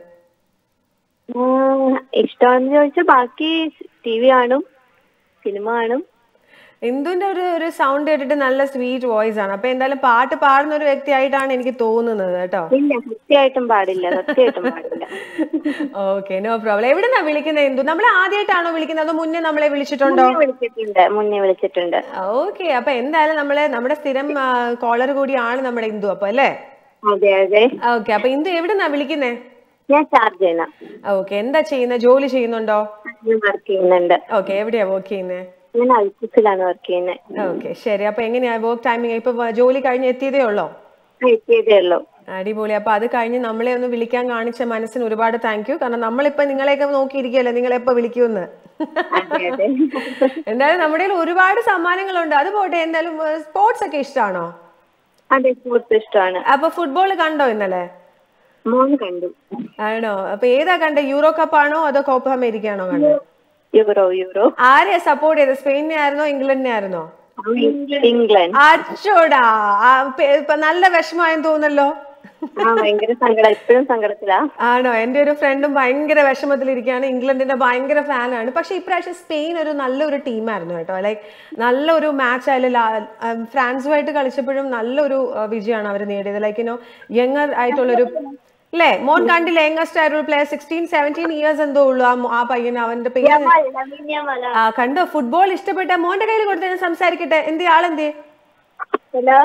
B: ഉം, ഇഷ്ടമാണെന്ന് ചോദിച്ചാൽ ബാക്കി ടി വി കാണും സിനിമ കാണും
A: ഇന്ദുവിന്റെ ഒരു ഒരു സൗണ്ട് കേട്ടിട്ട് നല്ല സ്വീറ്റ് വോയിസ് ആണ് അപ്പൊ എന്തായാലും പാട്ട് പാടുന്ന ഒരു വ്യക്തിയായിട്ടാണ് എനിക്ക് തോന്നുന്നത് കേട്ടോ
B: ഇല്ല സത്യമായിട്ടും പാടില്ല സത്യമായിട്ടും പാടില്ല
A: ഓക്കെ നോ പ്രോബ്ലം എവിടുന്നാ വിളിക്കുന്നത് ഇന്ദു നമ്മളെ ആദ്യമായിട്ടാണോ വിളിക്കുന്നത് അതോ മുന്നേ നമ്മളെ വിളിച്ചിട്ടുണ്ടോ
B: മുന്നേ വിളിച്ചിട്ടുണ്ട് മുന്നേ വിളിച്ചിട്ടുണ്ട്
A: ഓക്കെ അപ്പൊ എന്തായാലും നമ്മളെ നമ്മുടെ സ്ഥിരം കോളർ കൂടിയാണ് നമ്മുടെ ഇന്ദു അപ്പൊ അല്ലേ
B: അതെ അതെ
A: ഓക്കെ അപ്പൊ ഇന്ദു എവിടുന്നാ വിളിക്കുന്നേ
B: ഞാൻ ചാർജ് ചെയ്യണ
A: ഓക്കെ എന്താ ചെയ്യുന്ന ജോലി ചെയ്യുന്നുണ്ടോ
B: ഞാൻ വർക്ക് ചെയ്യുന്നുണ്ട്
A: ഓക്കെ എവിടെയാ വർക്ക് ചെയ്യുന്നത്
B: ഞാൻ ഐസിസിലാണ് വർക്ക് ചെയ്യുന്നത്
A: ഓക്കെ ശരി അപ്പൊ എങ്ങനെയാ വർക്ക് ടൈമിങ് ഇപ്പൊ വ- ജോലി കഴിഞ്ഞ് എത്തിയതേ ഉള്ളോ
B: എത്തിയതേ ഉള്ളൂ
A: അടിപൊളി അപ്പൊ അത് കഴിഞ്ഞ് നമ്മളെ ഒന്ന് വിളിക്കാൻ കാണിച്ച മനസ്സിന് ഒരുപാട് താങ്ക് യു കാരണം നമ്മളിപ്പോ നിങ്ങളെയൊക്കെ നോക്കിയിരിക്കുകയല്ലേ നിങ്ങൾ എപ്പോ വിളിക്കുമെന്ന്
B: അതെ അതെ
A: എന്തായാലും നമ്മുടെ കയ്യിൽ ഒരുപാട് സമ്മാനങ്ങളുണ്ട് അത് പോട്ടെ എന്തായാലും സ്പോർട്സ് ഒക്കെ ഇഷ്ടമാണോ
B: അതെ സ്പോർട്സ് ഇഷ്ടമാണ്
A: അപ്പൊ ഫുട്ബോൾ കണ്ടോ ഇന്നലെ
B: മോൻ കണ്ടു
A: ആണോ അപ്പൊ ഏതാ കണ്ടേ യൂറോ കപ്പ് ആണോ അതോ കോപ്പ അമേരിക്ക ആണോ കണ്ടത്
B: യൂറോ യൂറോ
A: ആരെയാ സപ്പോർട്ട് ചെയ്തത് സ്പെയിനിനെ ആയിരുന്നോ ഇംഗ്ലണ്ടിനെ ആയിരുന്നോ
B: ഇംഗ്ലണ്ട്
A: അച്ചോടാ ആ, പെ- ഇപ്പൊ നല്ല വിഷമായെന്ന് തോന്നല്ലോ
B: ആ ഭയങ്കര സങ്കടം ഇപ്പോഴും സങ്കടത്തിലാ
A: ആണോ എൻ്റെ ഒരു ഫ്രണ്ടും ഭയങ്കര വിഷമത്തിലിരിക്കുകയാണ് ഇംഗ്ലണ്ടിന്റെ ഭയങ്കര ഫാനാണ് പക്ഷെ ഇപ്രാവശ്യം സ്പെയിൻ ഒരു നല്ലൊരു ടീമായിരുന്നു കേട്ടോ ലൈക്ക് നല്ലൊരു മാച്ച് ആയാലും ലാ- ഉം, ഫ്രാൻസുമായിട്ട് കളിച്ചപ്പോഴും നല്ലൊരു ആ, വിജയമാണ് അവർ നേടിയത് ലൈക്ക് യുനോ യങ്ങർ ആയിട്ടുള്ളൊരു അല്ലേ മോൻ കണ്ടില്ലേ യങ്ങസ്റ്റ് ആയിട്ടുള്ള പ്ലെയർ സിക്സ്റ്റീൻ സെവൻറ്റീൻ ഇയേഴ്സ് എന്തോ ഉള്ളൂ ആ മോ- ആ പയ്യന് അവന്റെ പേര് ആ കണ്ടോ ഫുട്ബോൾ ഇഷ്ടപ്പെട്ട മോന്റെ കയ്യിൽ കൊടുത്ത് ഞാൻ സംസാരിക്കട്ടെ എന്ത് ആളെന്തേ
B: ഹലോ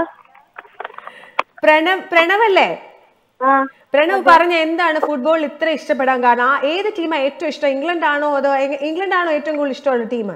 A: പ്രണവ് പ്രണവല്ലേ
B: ആ
A: പ്രണവ് പറഞ്ഞ എന്താണ് ഫുട്ബോൾ ഇത്ര ഇഷ്ടപ്പെടാൻ കാരണം ആ ഏത് ടീമാ ഏറ്റവും ഇഷ്ടം ഇംഗ്ലണ്ട് ആണോ അതോ എങ്- ഇംഗ്ലണ്ട് ആണോ ഏറ്റവും കൂടുതൽ ഇഷ്ടമുള്ള ടീം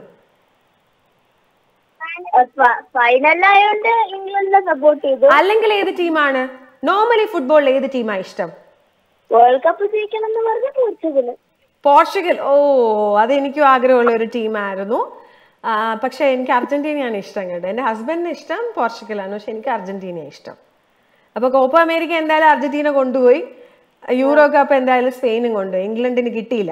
B: ഫൈനലായോണ്ട് ഇംഗ്ലണ്ടിനെ സപ്പോർട്ട് ചെയ്തു
A: അല്ലെങ്കിൽ ഏത് ടീമാണ് നോർമലി ഫുട്ബോളിൽ ഏത് ടീമാ ഇഷ്ടം
B: വേൾഡ് കപ്പ് ജയിക്കണം എന്ന് പറഞ്ഞ പോർച്ചുഗൽ
A: പോർച്ചുഗൽ ഓ അതെനിക്കും ആഗ്രഹമുള്ള ഒരു ടീമായിരുന്നു ആ, പക്ഷെ എനിക്ക് അർജന്റീനയാണ് ഇഷ്ടം കേട്ടോ എൻ്റെ ഹസ്ബൻഡിന് ഇഷ്ടം പോർച്ചുഗലാണ് പക്ഷെ എനിക്ക് അർജന്റീനയാണ് ഇഷ്ടം അപ്പോൾ കോപ്പ അമേരിക്ക എന്തായാലും അർജന്റീന കൊണ്ടുപോയി യൂറോ കപ്പ് എന്തായാലും സ്പെയിനും കൊണ്ടുപോയി ഇംഗ്ലണ്ടിന് കിട്ടിയില്ല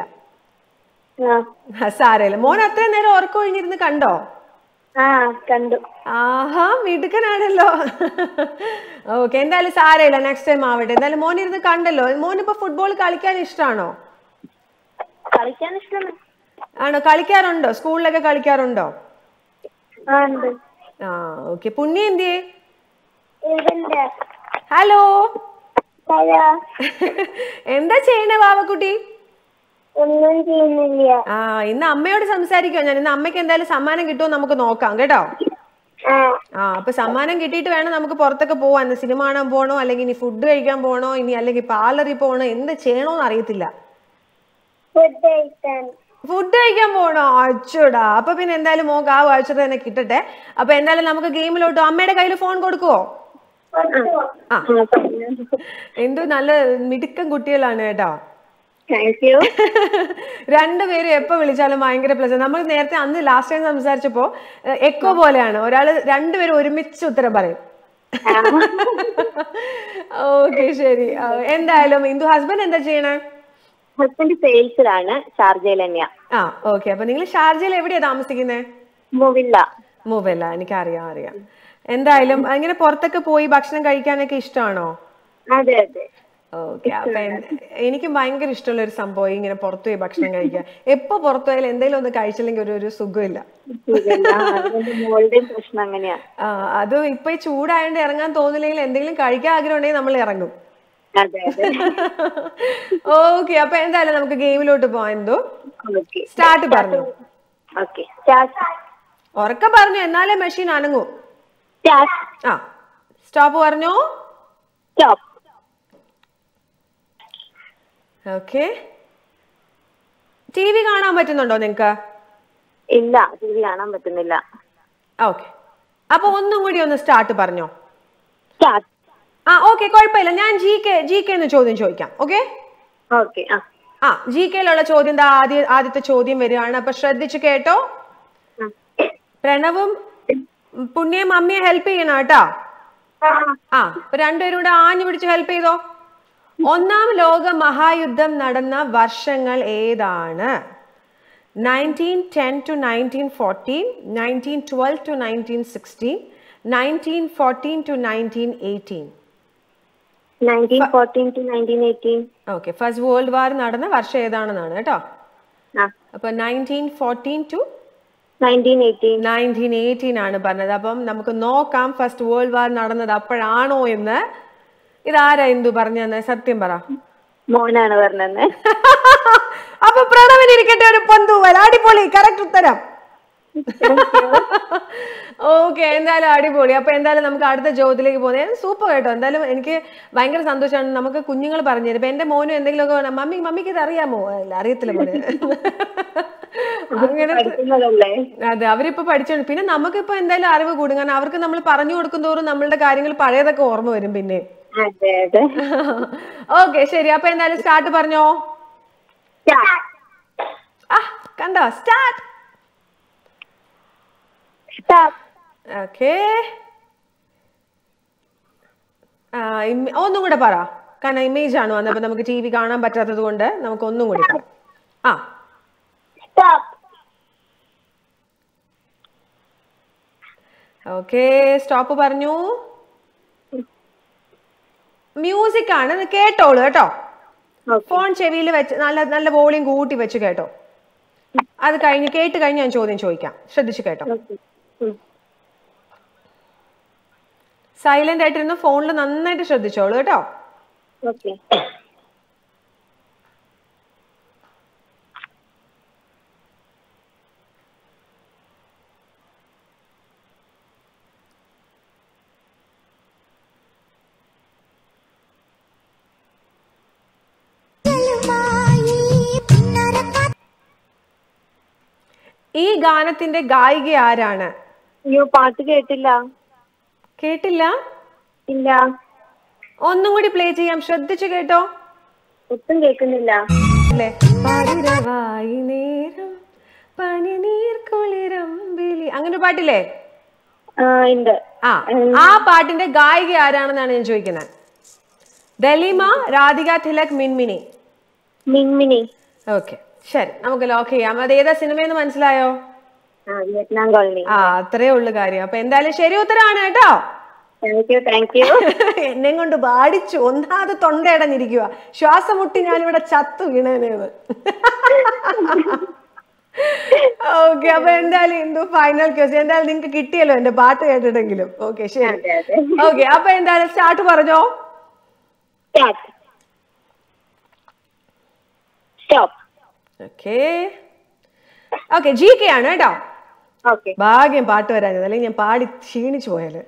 B: ആ
A: സാരമില്ല മോൻ അത്രയും നേരം ഉറക്കം ഒഴിഞ്ഞിരുന്ന് കണ്ടോ
B: ആ കണ്ടു
A: ആഹാ മിടുക്കനാണല്ലോ ഓക്കെ എന്തായാലും സാരമില്ല നെക്സ്റ്റ് ടൈം ആവട്ടെ എന്തായാലും മോൻ ഇരുന്ന് കണ്ടല്ലോ മോൻ ഇപ്പൊ ഫുട്ബോൾ കളിക്കാൻ ഇഷ്ടമാണോ
B: കളിക്കാൻ ഇഷ്ടമാണ്
A: ആണോ കളിക്കാറുണ്ടോ സ്കൂളിലൊക്കെ കളിക്കാറുണ്ടോ
B: ആ ഉണ്ട്
A: ആ ഓക്കെ പുണ്യ എന്തിയേ
B: ഇതിന്റെ
A: ഹലോ
B: ഹലോ
A: എന്താ ചെയ്യണേ ബാബക്കുട്ടി
B: ഒന്നും ചെയ്യുന്നില്ല
A: ആ ഇന്ന് അമ്മയോട് സംസാരിക്കുമോ ഞാൻ ഇന്ന് അമ്മയ്ക്ക് എന്തായാലും സമ്മാനം കിട്ടുമോ നമുക്ക് നോക്കാം കേട്ടോ
B: ആ
A: ആ അപ്പൊ സമ്മാനം കിട്ടിയിട്ട് വേണം നമുക്ക് പുറത്തൊക്കെ പോവാൻ ഇന്ന് സിനിമ കാണാൻ പോകണോ അല്ലെങ്കിൽ ഇനി ഫുഡ് കഴിക്കാൻ പോകണോ ഇനി അല്ലെങ്കിൽ പാർലറിൽ പോകണോ എന്ത് ചെയ്യണോന്ന് അറിയത്തില്ല
B: ഫുഡ് കഴിക്കാൻ
A: ഫുഡ് കഴിക്കാൻ പോകണോ അച്ചോടാ അപ്പൊ പിന്നെ എന്തായാലും മോക്ക് ആ ആഴ്ച തന്നെ കിട്ടട്ടെ അപ്പൊ എന്തായാലും നമുക്ക് ഗെയിമിലോട്ടോ അമ്മയുടെ കയ്യിൽ ഫോൺ കൊടുക്കുവോ ആ എന്തു നല്ല മിടുക്കൻ കുട്ടികളാണ് കേട്ടോ
B: താങ്ക് യു
A: രണ്ടുപേരും എപ്പോ വിളിച്ചാലും ഭയങ്കര പ്ലസ് നമ്മൾ നേരത്തെ അന്ന് ലാസ്റ്റ് ടൈം സംസാരിച്ചപ്പോ എക്കോ പോലെയാണ് ഒരാള് രണ്ടുപേരും ഒരുമിച്ച് ഉത്തരം പറയും ഓക്കെ ശരി ആ, എന്തായാലും ഇന്ദു ഹസ്ബൻഡ് എന്താ ചെയ്യണേ
B: ഹസ്ബൻഡ് സെയിൽസിലാണ് ഷാർജയിൽ തന്നെയാ
A: ആ ഓക്കെ അപ്പൊ നിങ്ങൾ ഷാർജയിൽ എവിടെയാ താമസിക്കുന്നത്
B: മൂവില്ല
A: മൂവല്ല എനിക്കറിയാം അറിയാം എന്തായാലും അങ്ങനെ പുറത്തൊക്കെ പോയി ഭക്ഷണം കഴിക്കാനൊക്കെ ഇഷ്ടമാണോ
B: അതെ അതെ
A: ഓക്കെ അപ്പൊ എൻ- എനിക്ക് ഭയങ്കര ഇഷ്ടമുള്ള ഒരു സംഭവം ഇങ്ങനെ പുറത്തു പോയി ഭക്ഷണം കഴിക്കുക എപ്പോ പുറത്തു പോയാലും എന്തെങ്കിലും ഒന്ന് കഴിച്ചില്ലെങ്കിൽ ഒരു ഒരു സുഖമില്ല
D: സുഖമില്ല. അതുകൊണ്ട് മോളുടെയും പ്രശ്നം അങ്ങനെയാ
A: ആ, അത് ഇപ്പൊ ഈ ചൂടായോണ്ട് ഇറങ്ങാൻ തോന്നില്ലെങ്കിൽ എന്തെങ്കിലും കഴിക്കാൻ ആഗ്രഹം ഉണ്ടെങ്കിൽ നമ്മൾ ഇറങ്ങും
D: അതെ അതെ
A: ഓക്കെ അപ്പൊ എന്തായാലും നമുക്ക് ഗെയിമിലോട്ട് പോവാൻ എന്തോ
D: ഓക്കെ
A: സ്റ്റാർട്ട് പറഞ്ഞു
D: ഓക്കെ സ്റ്റാർട്ട്
A: ഉറക്കം പറഞ്ഞു എന്നാലേ മെഷീൻ അനങ്ങൂ
D: സ്റ്റാർട്ട്
A: ആ സ്റ്റോപ്പ് പറഞ്ഞു
D: സ്റ്റോപ്പ്
A: ഓക്കെ ടി വി കാണാൻ പറ്റുന്നുണ്ടോ നിങ്ങക്ക്
D: ഇല്ല ടി വി കാണാൻ പറ്റുന്നില്ല
A: ഓക്കെ അപ്പൊ ഒന്നും കൂടി ഒന്ന് സ്റ്റാർട്ട് പറഞ്ഞോ
D: സ്റ്റാർട്ട്
A: ആ ഓക്കെ കുഴപ്പമില്ല ഞാൻ ജി കെ ജി കെ എന്ന് ചോദ്യം ചോദിക്കാം ഓക്കെ
D: ഓക്കെ ആ
A: ആ ജി കെയിലുള്ള ചോദ്യം എന്താ ആദ്യ ആദ്യത്തെ ചോദ്യം വരികയാണ് അപ്പൊ ശ്രദ്ധിച്ച് കേട്ടോ
D: ആ.
A: പ്രണവും പുണ്യം അമ്മയെ ഹെൽപ്പ് ചെയ്യണം കേട്ടോ ആ അപ്പൊ രണ്ടുപേരും കൂടെ ആഞ്ഞു പിടിച്ച് ഹെൽപ്പ് ചെയ്തോ ഒന്നാം ലോക മഹായുദ്ധം നടന്ന വർഷങ്ങൾ ഏതാണ് nineteen ten to nineteen fourteen nineteen twelve to nineteen sixteen nineteen fourteen to nineteen eighteen
D: nineteen fourteen to nineteen eighteen
A: okay first world war നടന്ന വർഷം ഏതാണെന്നാണ് കേട്ടോ
D: ആ
A: അപ്പൊ nineteen fourteen to
D: nineteen eighteen
A: nineteen eighteen ആണ് പറഞ്ഞത് അപ്പം നമുക്ക് നോക്കാം ഫസ്റ്റ് വേൾഡ് വാർ നടന്നത് അപ്പോഴാണോ എന്ന് ഇതാരാ എന്തു പറഞ്ഞെന്ന് സത്യം പറ
D: മോനാണ് പറഞ്ഞത്
A: അപ്പൊ പ്രണവിന് ഇരിക്കട്ടെ ഒരു പന്തൂവൽ അടിപൊളി കറക്റ്റ് ഉത്തരം ഓക്കെ എന്തായാലും അടിപൊളി അപ്പൊ എന്തായാലും നമുക്ക് അടുത്ത ചോദ്യത്തിലേക്ക് പോകുന്നത് സൂപ്പർ കേട്ടോ എന്തായാലും എനിക്ക് ഭയങ്കര സന്തോഷമാണ് നമുക്ക് കുഞ്ഞുങ്ങൾ പറഞ്ഞു തരും ഇപ്പൊ എന്റെ മോനും എന്തെങ്കിലുമൊക്കെ പറഞ്ഞാൽ, മമ്മി മമ്മിക്ക് ഇത് അറിയാമോ അല്ല അറിയത്തില്ല മോനെ അങ്ങനെ
D: പഠിക്കുന്നതല്ലേ
A: അതെ അവരിപ്പോ പഠിച്ചോണ്ട് പിന്നെ നമുക്കിപ്പോ എന്തായാലും അറിവ് കൂടും കാരണം അവർക്ക് നമ്മൾ പറഞ്ഞു കൊടുക്കും തോറും നമ്മളുടെ കാര്യങ്ങൾ പഴയതൊക്കെ ഓർമ്മ വരും പിന്നെ
D: അതെ അതെ
A: ഓക്കെ ശരി അപ്പൊ എന്തായാലും സ്റ്റാർട്ട് പറഞ്ഞോ
D: സ്റ്റാർട്ട്
A: ആ കണ്ടോ സ്റ്റാർട്ട്
D: സ്റ്റോപ്പ്
A: ഓക്കെ ഒന്നും കൂടെ പറ കാരണം ഇമേജ് ആണ് വന്നത് അപ്പൊ നമുക്ക് ടി വി കാണാൻ പറ്റാത്തത് കൊണ്ട് നമുക്ക് ഒന്നും കൂടി പറ ആ
D: സ്റ്റോപ്പ്
A: ഓക്കെ സ്റ്റോപ്പ് പറഞ്ഞു മ്യൂസിക് ആണ് ഇത് കേട്ടോളൂ കേട്ടോ
D: ഓക്കെ
A: ഫോൺ ചെവിയിൽ വെച്ച് നല്ല നല്ല വോളിയം കൂട്ടി വെച്ച് കേട്ടോ അത് കഴിഞ്ഞ് കേട്ട് കഴിഞ്ഞ് ഞാൻ ചോദ്യം ചോദിക്കാം ശ്രദ്ധിച്ചു കേട്ടോ
D: ഓക്കെ
A: സൈലന്റ് ആയിട്ടിരുന്ന് ഫോണിൽ നന്നായിട്ട് ശ്രദ്ധിച്ചോളൂ കേട്ടോ
D: ഓക്കെ
A: ഈ ഗാനത്തിന്റെ ഗായിക ആരാണ്
D: അയ്യോ പാട്ട് കേട്ടില്ല
A: കേട്ടില്ല
D: ഇല്ല
A: ഒന്നും കൂടി പ്ലേ ചെയ്യാം ശ്രദ്ധിച്ചു കേട്ടോ
D: ഒട്ടും കേൾക്കുന്നില്ല
A: അല്ലേ പതിരവായി നേരം പനിനീർ കുളിരമ്പിലി അങ്ങനെ ഒരു പാട്ടില്ലേ
D: ആ ഉണ്ട്
A: ആ ആ പാട്ടിന്റെ ഗായിക ആരാണെന്നാണ് ഞാൻ ചോദിക്കുന്നത് ദലിമ രാധിക തിലക് മിൻമിനി
D: മിൻമിനി
A: ഓക്കെ ശരി നമുക്ക് ലോക്ക് ചെയ്യാം അത് ഏതാ സിനിമയെന്ന് മനസ്സിലായോ
D: ആ വിയറ്റ്നാം കോളനി
A: ആ അത്രേ ഉള്ളു കാര്യം അപ്പൊ എന്തായാലും ശരി ഉത്തരമാണ് കേട്ടോ
D: താങ്ക് യു താങ്ക് യു
A: എന്നെ കൊണ്ട് ബാടിച്ചു ഒന്നാമത് തൊണ്ടയടഞ്ഞിരിക്കുക ശ്വാസം മുട്ടി ഞാനിവിടെ ചത്തു വീണേനേന്ന് ഓക്കെ അപ്പൊ എന്തായാലും എന്തോ ഫൈനൽ ക്വസ്റ്റ്യൻ എന്തായാലും നിങ്ങൾക്ക് കിട്ടിയല്ലോ എന്റെ പാട്ട് കേട്ടിട്ടെങ്കിലും ഓക്കെ ശരി
D: അതെ അതെ
A: ഓക്കെ അപ്പൊ എന്തായാലും സ്റ്റാർട്ട് പറഞ്ഞോ
D: start stop
A: okay okay G K ആണ് കേട്ടോ
D: ഓക്കെ
A: ഭാഗ്യം പാട്ട് വരാഞ്ഞത് അല്ലെങ്കിൽ ഞാൻ പാടി ക്ഷീണിച്ചു പോയാല്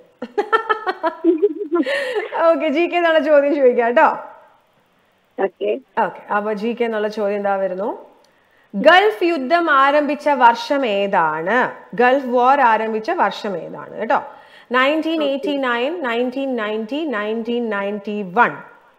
A: ഓക്കെ ജി കെ എന്നുള്ള ചോദ്യം ചോദിക്കാം കേട്ടോ
D: ഓക്കെ
A: ഓക്കെ അപ്പൊ ജി കെ എന്നുള്ള ചോദ്യം എന്താ വരുന്നു ഗൾഫ് യുദ്ധം ആരംഭിച്ച വർഷം ഏതാണ് ഗൾഫ് വാർ ആരംഭിച്ച വർഷം ഏതാണ് കേട്ടോ nineteen eighty nine nineteen ninety nineteen ninety one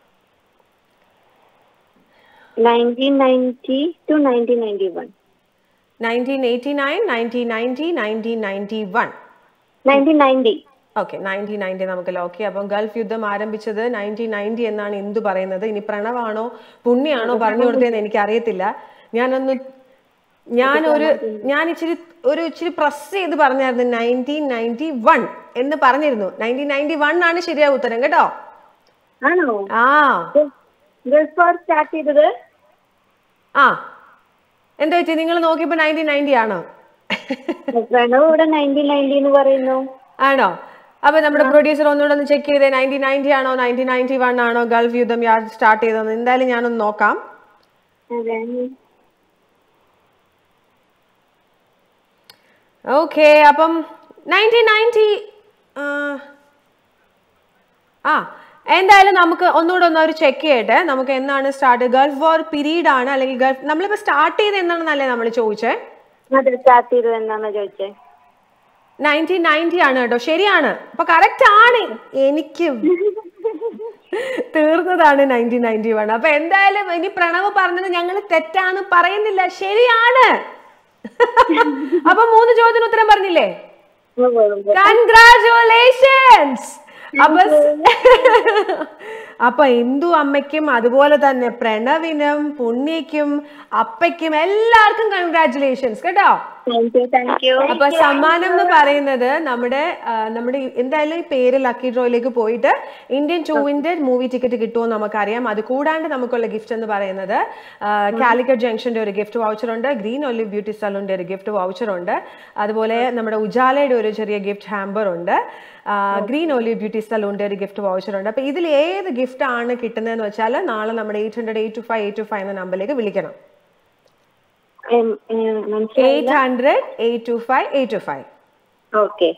D: nineteen ninety two nineteen ninety one
A: nineteen eighty nine nineteen ninety nineteen ninety one
D: nineteen ninety
A: okay nineteen ninety നമുക്ക് ലോക്ക് ചെയ്യാം അപ്പം ഗൾഫ് യുദ്ധം ആരംഭിച്ചത് നയൻറ്റീൻ നയൻറ്റി എന്നാണ് എന്തു പറയുന്നത് ഇനി പ്രണവാണോ പുണ്യാണോ പറഞ്ഞു കൊടുത്തതെന്ന് എനിക്ക് അറിയത്തില്ല ഞാനൊന്ന് ഞാൻ ഒരു ഞാൻ ഇച്ചിരി ഒരു ഇച്ചിരി പ്രസ് ചെയ്ത് പറഞ്ഞായിരുന്നു നയൻറ്റീൻ നയൻറ്റി വൺ എന്ന് പറഞ്ഞിരുന്നു നയൻറ്റീൻ നയൻറ്റി വൺ ആണ് ശരിയായ ഉത്തരം കേട്ടോ
D: ആണോ
A: ആ
D: ഗൾഫ് വാർ സ്റ്റാർട്ട് ചെയ്തത്
A: ആ എന്താ പറ്റി നിങ്ങൾ നോക്കിയപ്പോ നയൻറ്റീൻ നയൻറ്റി ആണോ
D: പ്രണവ് ഇവിടെ നയൻറ്റീൻ നയൻറ്റി എന്ന് പറയുന്നു
A: ആണോ അപ്പൊ നമ്മുടെ പ്രൊഡ്യൂസർ ഒന്നുകൂടെ ഒന്ന് ചെക്ക് ചെയ്തേ നയൻറ്റീൻ നയൻറ്റി ആണോ നയൻറ്റീൻ നയൻറ്റി വൺ ആണോ ഗൾഫ് യുദ്ധം യാർ സ്റ്റാർട്ട് ചെയ്തതെന്ന് എന്തായാലും ഞാനൊന്ന് നോക്കാം
D: അതെ
A: ഓക്കെ അപ്പം നയൻറ്റീൻ നയൻറ്റി ആ എന്തായാലും നമുക്ക് ഒന്നുകൂടെ ഒന്ന് ഒരു ചെക്ക് ചെയ്യട്ടെ നമുക്ക് എന്നാണ് സ്റ്റാർട്ട് ഗൾഫ് വാർ പീരീഡ് ആണ് അല്ലെങ്കിൽ ഗൾഫ് നമ്മളിപ്പോൾ സ്റ്റാർട്ട് ചെയ്ത് എന്നാണെന്നല്ലേ നമ്മൾ ചോദിച്ചേ
D: അതെ സ്റ്റാർട്ട് ചെയ്തത് എന്താണെന്ന് ചോദിച്ചേ
A: നയൻറ്റീൻ നയൻറ്റി ആണ് കേട്ടോ ശരിയാണ് അപ്പൊ കറക്റ്റ് ആണ് എനിക്ക് തീർന്നതാണ് നയൻറ്റീൻ നയൻറ്റി വൺ അപ്പൊ എന്തായാലും ഇനി പ്രണവ് പറഞ്ഞത് ഞങ്ങൾ തെറ്റാന്ന് പറയുന്നില്ല ശരിയാണ് അപ്പൊ മൂന്ന് ചോദ്യത്തിന് ഉത്തരം പറഞ്ഞില്ലേ കൺഗ്രാചുലേഷൻസ് അപ്പൊ അപ്പൊ ഇന്ദു അമ്മയ്ക്കും അതുപോലെ തന്നെ പ്രണവിനും പുണ്യയ്ക്കും അപ്പയ്ക്കും എല്ലാവർക്കും കൺഗ്രാചുലേഷൻസ് കേട്ടോ
D: താങ്ക് യു താങ്ക് യു
A: അപ്പൊ സമ്മാനം എന്ന് പറയുന്നത് നമ്മുടെ ആ, നമ്മുടെ ഈ- എന്തായാലും ഈ പേര് ലക്കി ഡ്രോയിലേക്ക് പോയിട്ട് ഇന്ത്യൻ ടൂവിന്റെ മൂവി ടിക്കറ്റ് കിട്ടുമെന്ന് നമുക്കറിയാം അത് കൂടാണ്ട് നമുക്കുള്ള ഗിഫ്റ്റ് എന്ന് പറയുന്നത് കാലിക്കറ്റ് ജംഗ്ഷന്റെ ഒരു ഗിഫ്റ്റ് വൗച്ചർ ഉണ്ട് ഗ്രീൻ ഒലിവ് ബ്യൂട്ടി സലൂണിന്റെ ഒരു ഗിഫ്റ്റ് വൗച്ചർ ഉണ്ട് അതുപോലെ നമ്മുടെ ഉജാലയുടെ ഒരു ചെറിയ ഗിഫ്റ്റ് ഹാമ്പർ ഉണ്ട് ഗ്രീൻ ഒലിവ് ബ്യൂട്ടി സലൂണിന്റെ ഒരു ഗിഫ്റ്റ് വൗച്ചർ ഉണ്ട് അപ്പൊ ഇതിൽ ഏത് ഗിഫ്റ്റ് ആണ് കിട്ടുന്നതെന്ന് വെച്ചാൽ നാളെ നമ്മുടെ eight hundred eight two five eight two five എന്ന നമ്പറിലേക്ക് വിളിക്കണം
D: മനസ്സിലായി
A: eight hundred eight two five eight two five
D: okay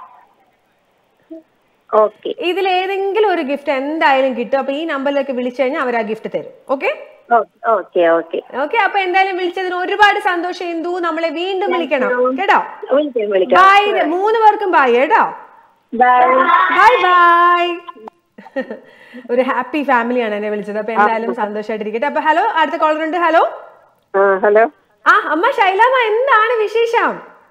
D: okay
A: ഇതിൽ ഏതെങ്കിലും ഒരു ഗിഫ്റ്റ് എന്തായാലും കിട്ടും അപ്പൊ ഈ നമ്പറിലേക്ക് വിളിച്ചു കഴിഞ്ഞാൽ അവർ ആ ഗിഫ്റ്റ് തരും ഓക്കെ
D: ഓക്കെ ഓക്കെ
A: ഓക്കെ അപ്പൊ എന്തായാലും വിളിച്ചതിന് ഒരുപാട് സന്തോഷം ഇന്ദു നമ്മളെ വീണ്ടും വിളിക്കണം കേട്ടോ
D: വിളിക്കാം വിളിക്കാം
A: ബൈ മൂന്ന് പേർക്കും ബൈ കേട്ടോ
D: ബൈ
A: ബൈ ബൈ ഒരു ഹാപ്പി ഫാമിലിയാണ് എന്നെ വിളിച്ചത് അപ്പൊ എന്തായാലും സന്തോഷമായിട്ടിരിക്കട്ടെ അപ്പൊ ഹലോ അടുത്ത കോളർ ഉണ്ട് ഹലോ
B: ആ ഹലോ
A: ആ അമ്മ ശൈലമ്മ എന്താണ് വിശേഷം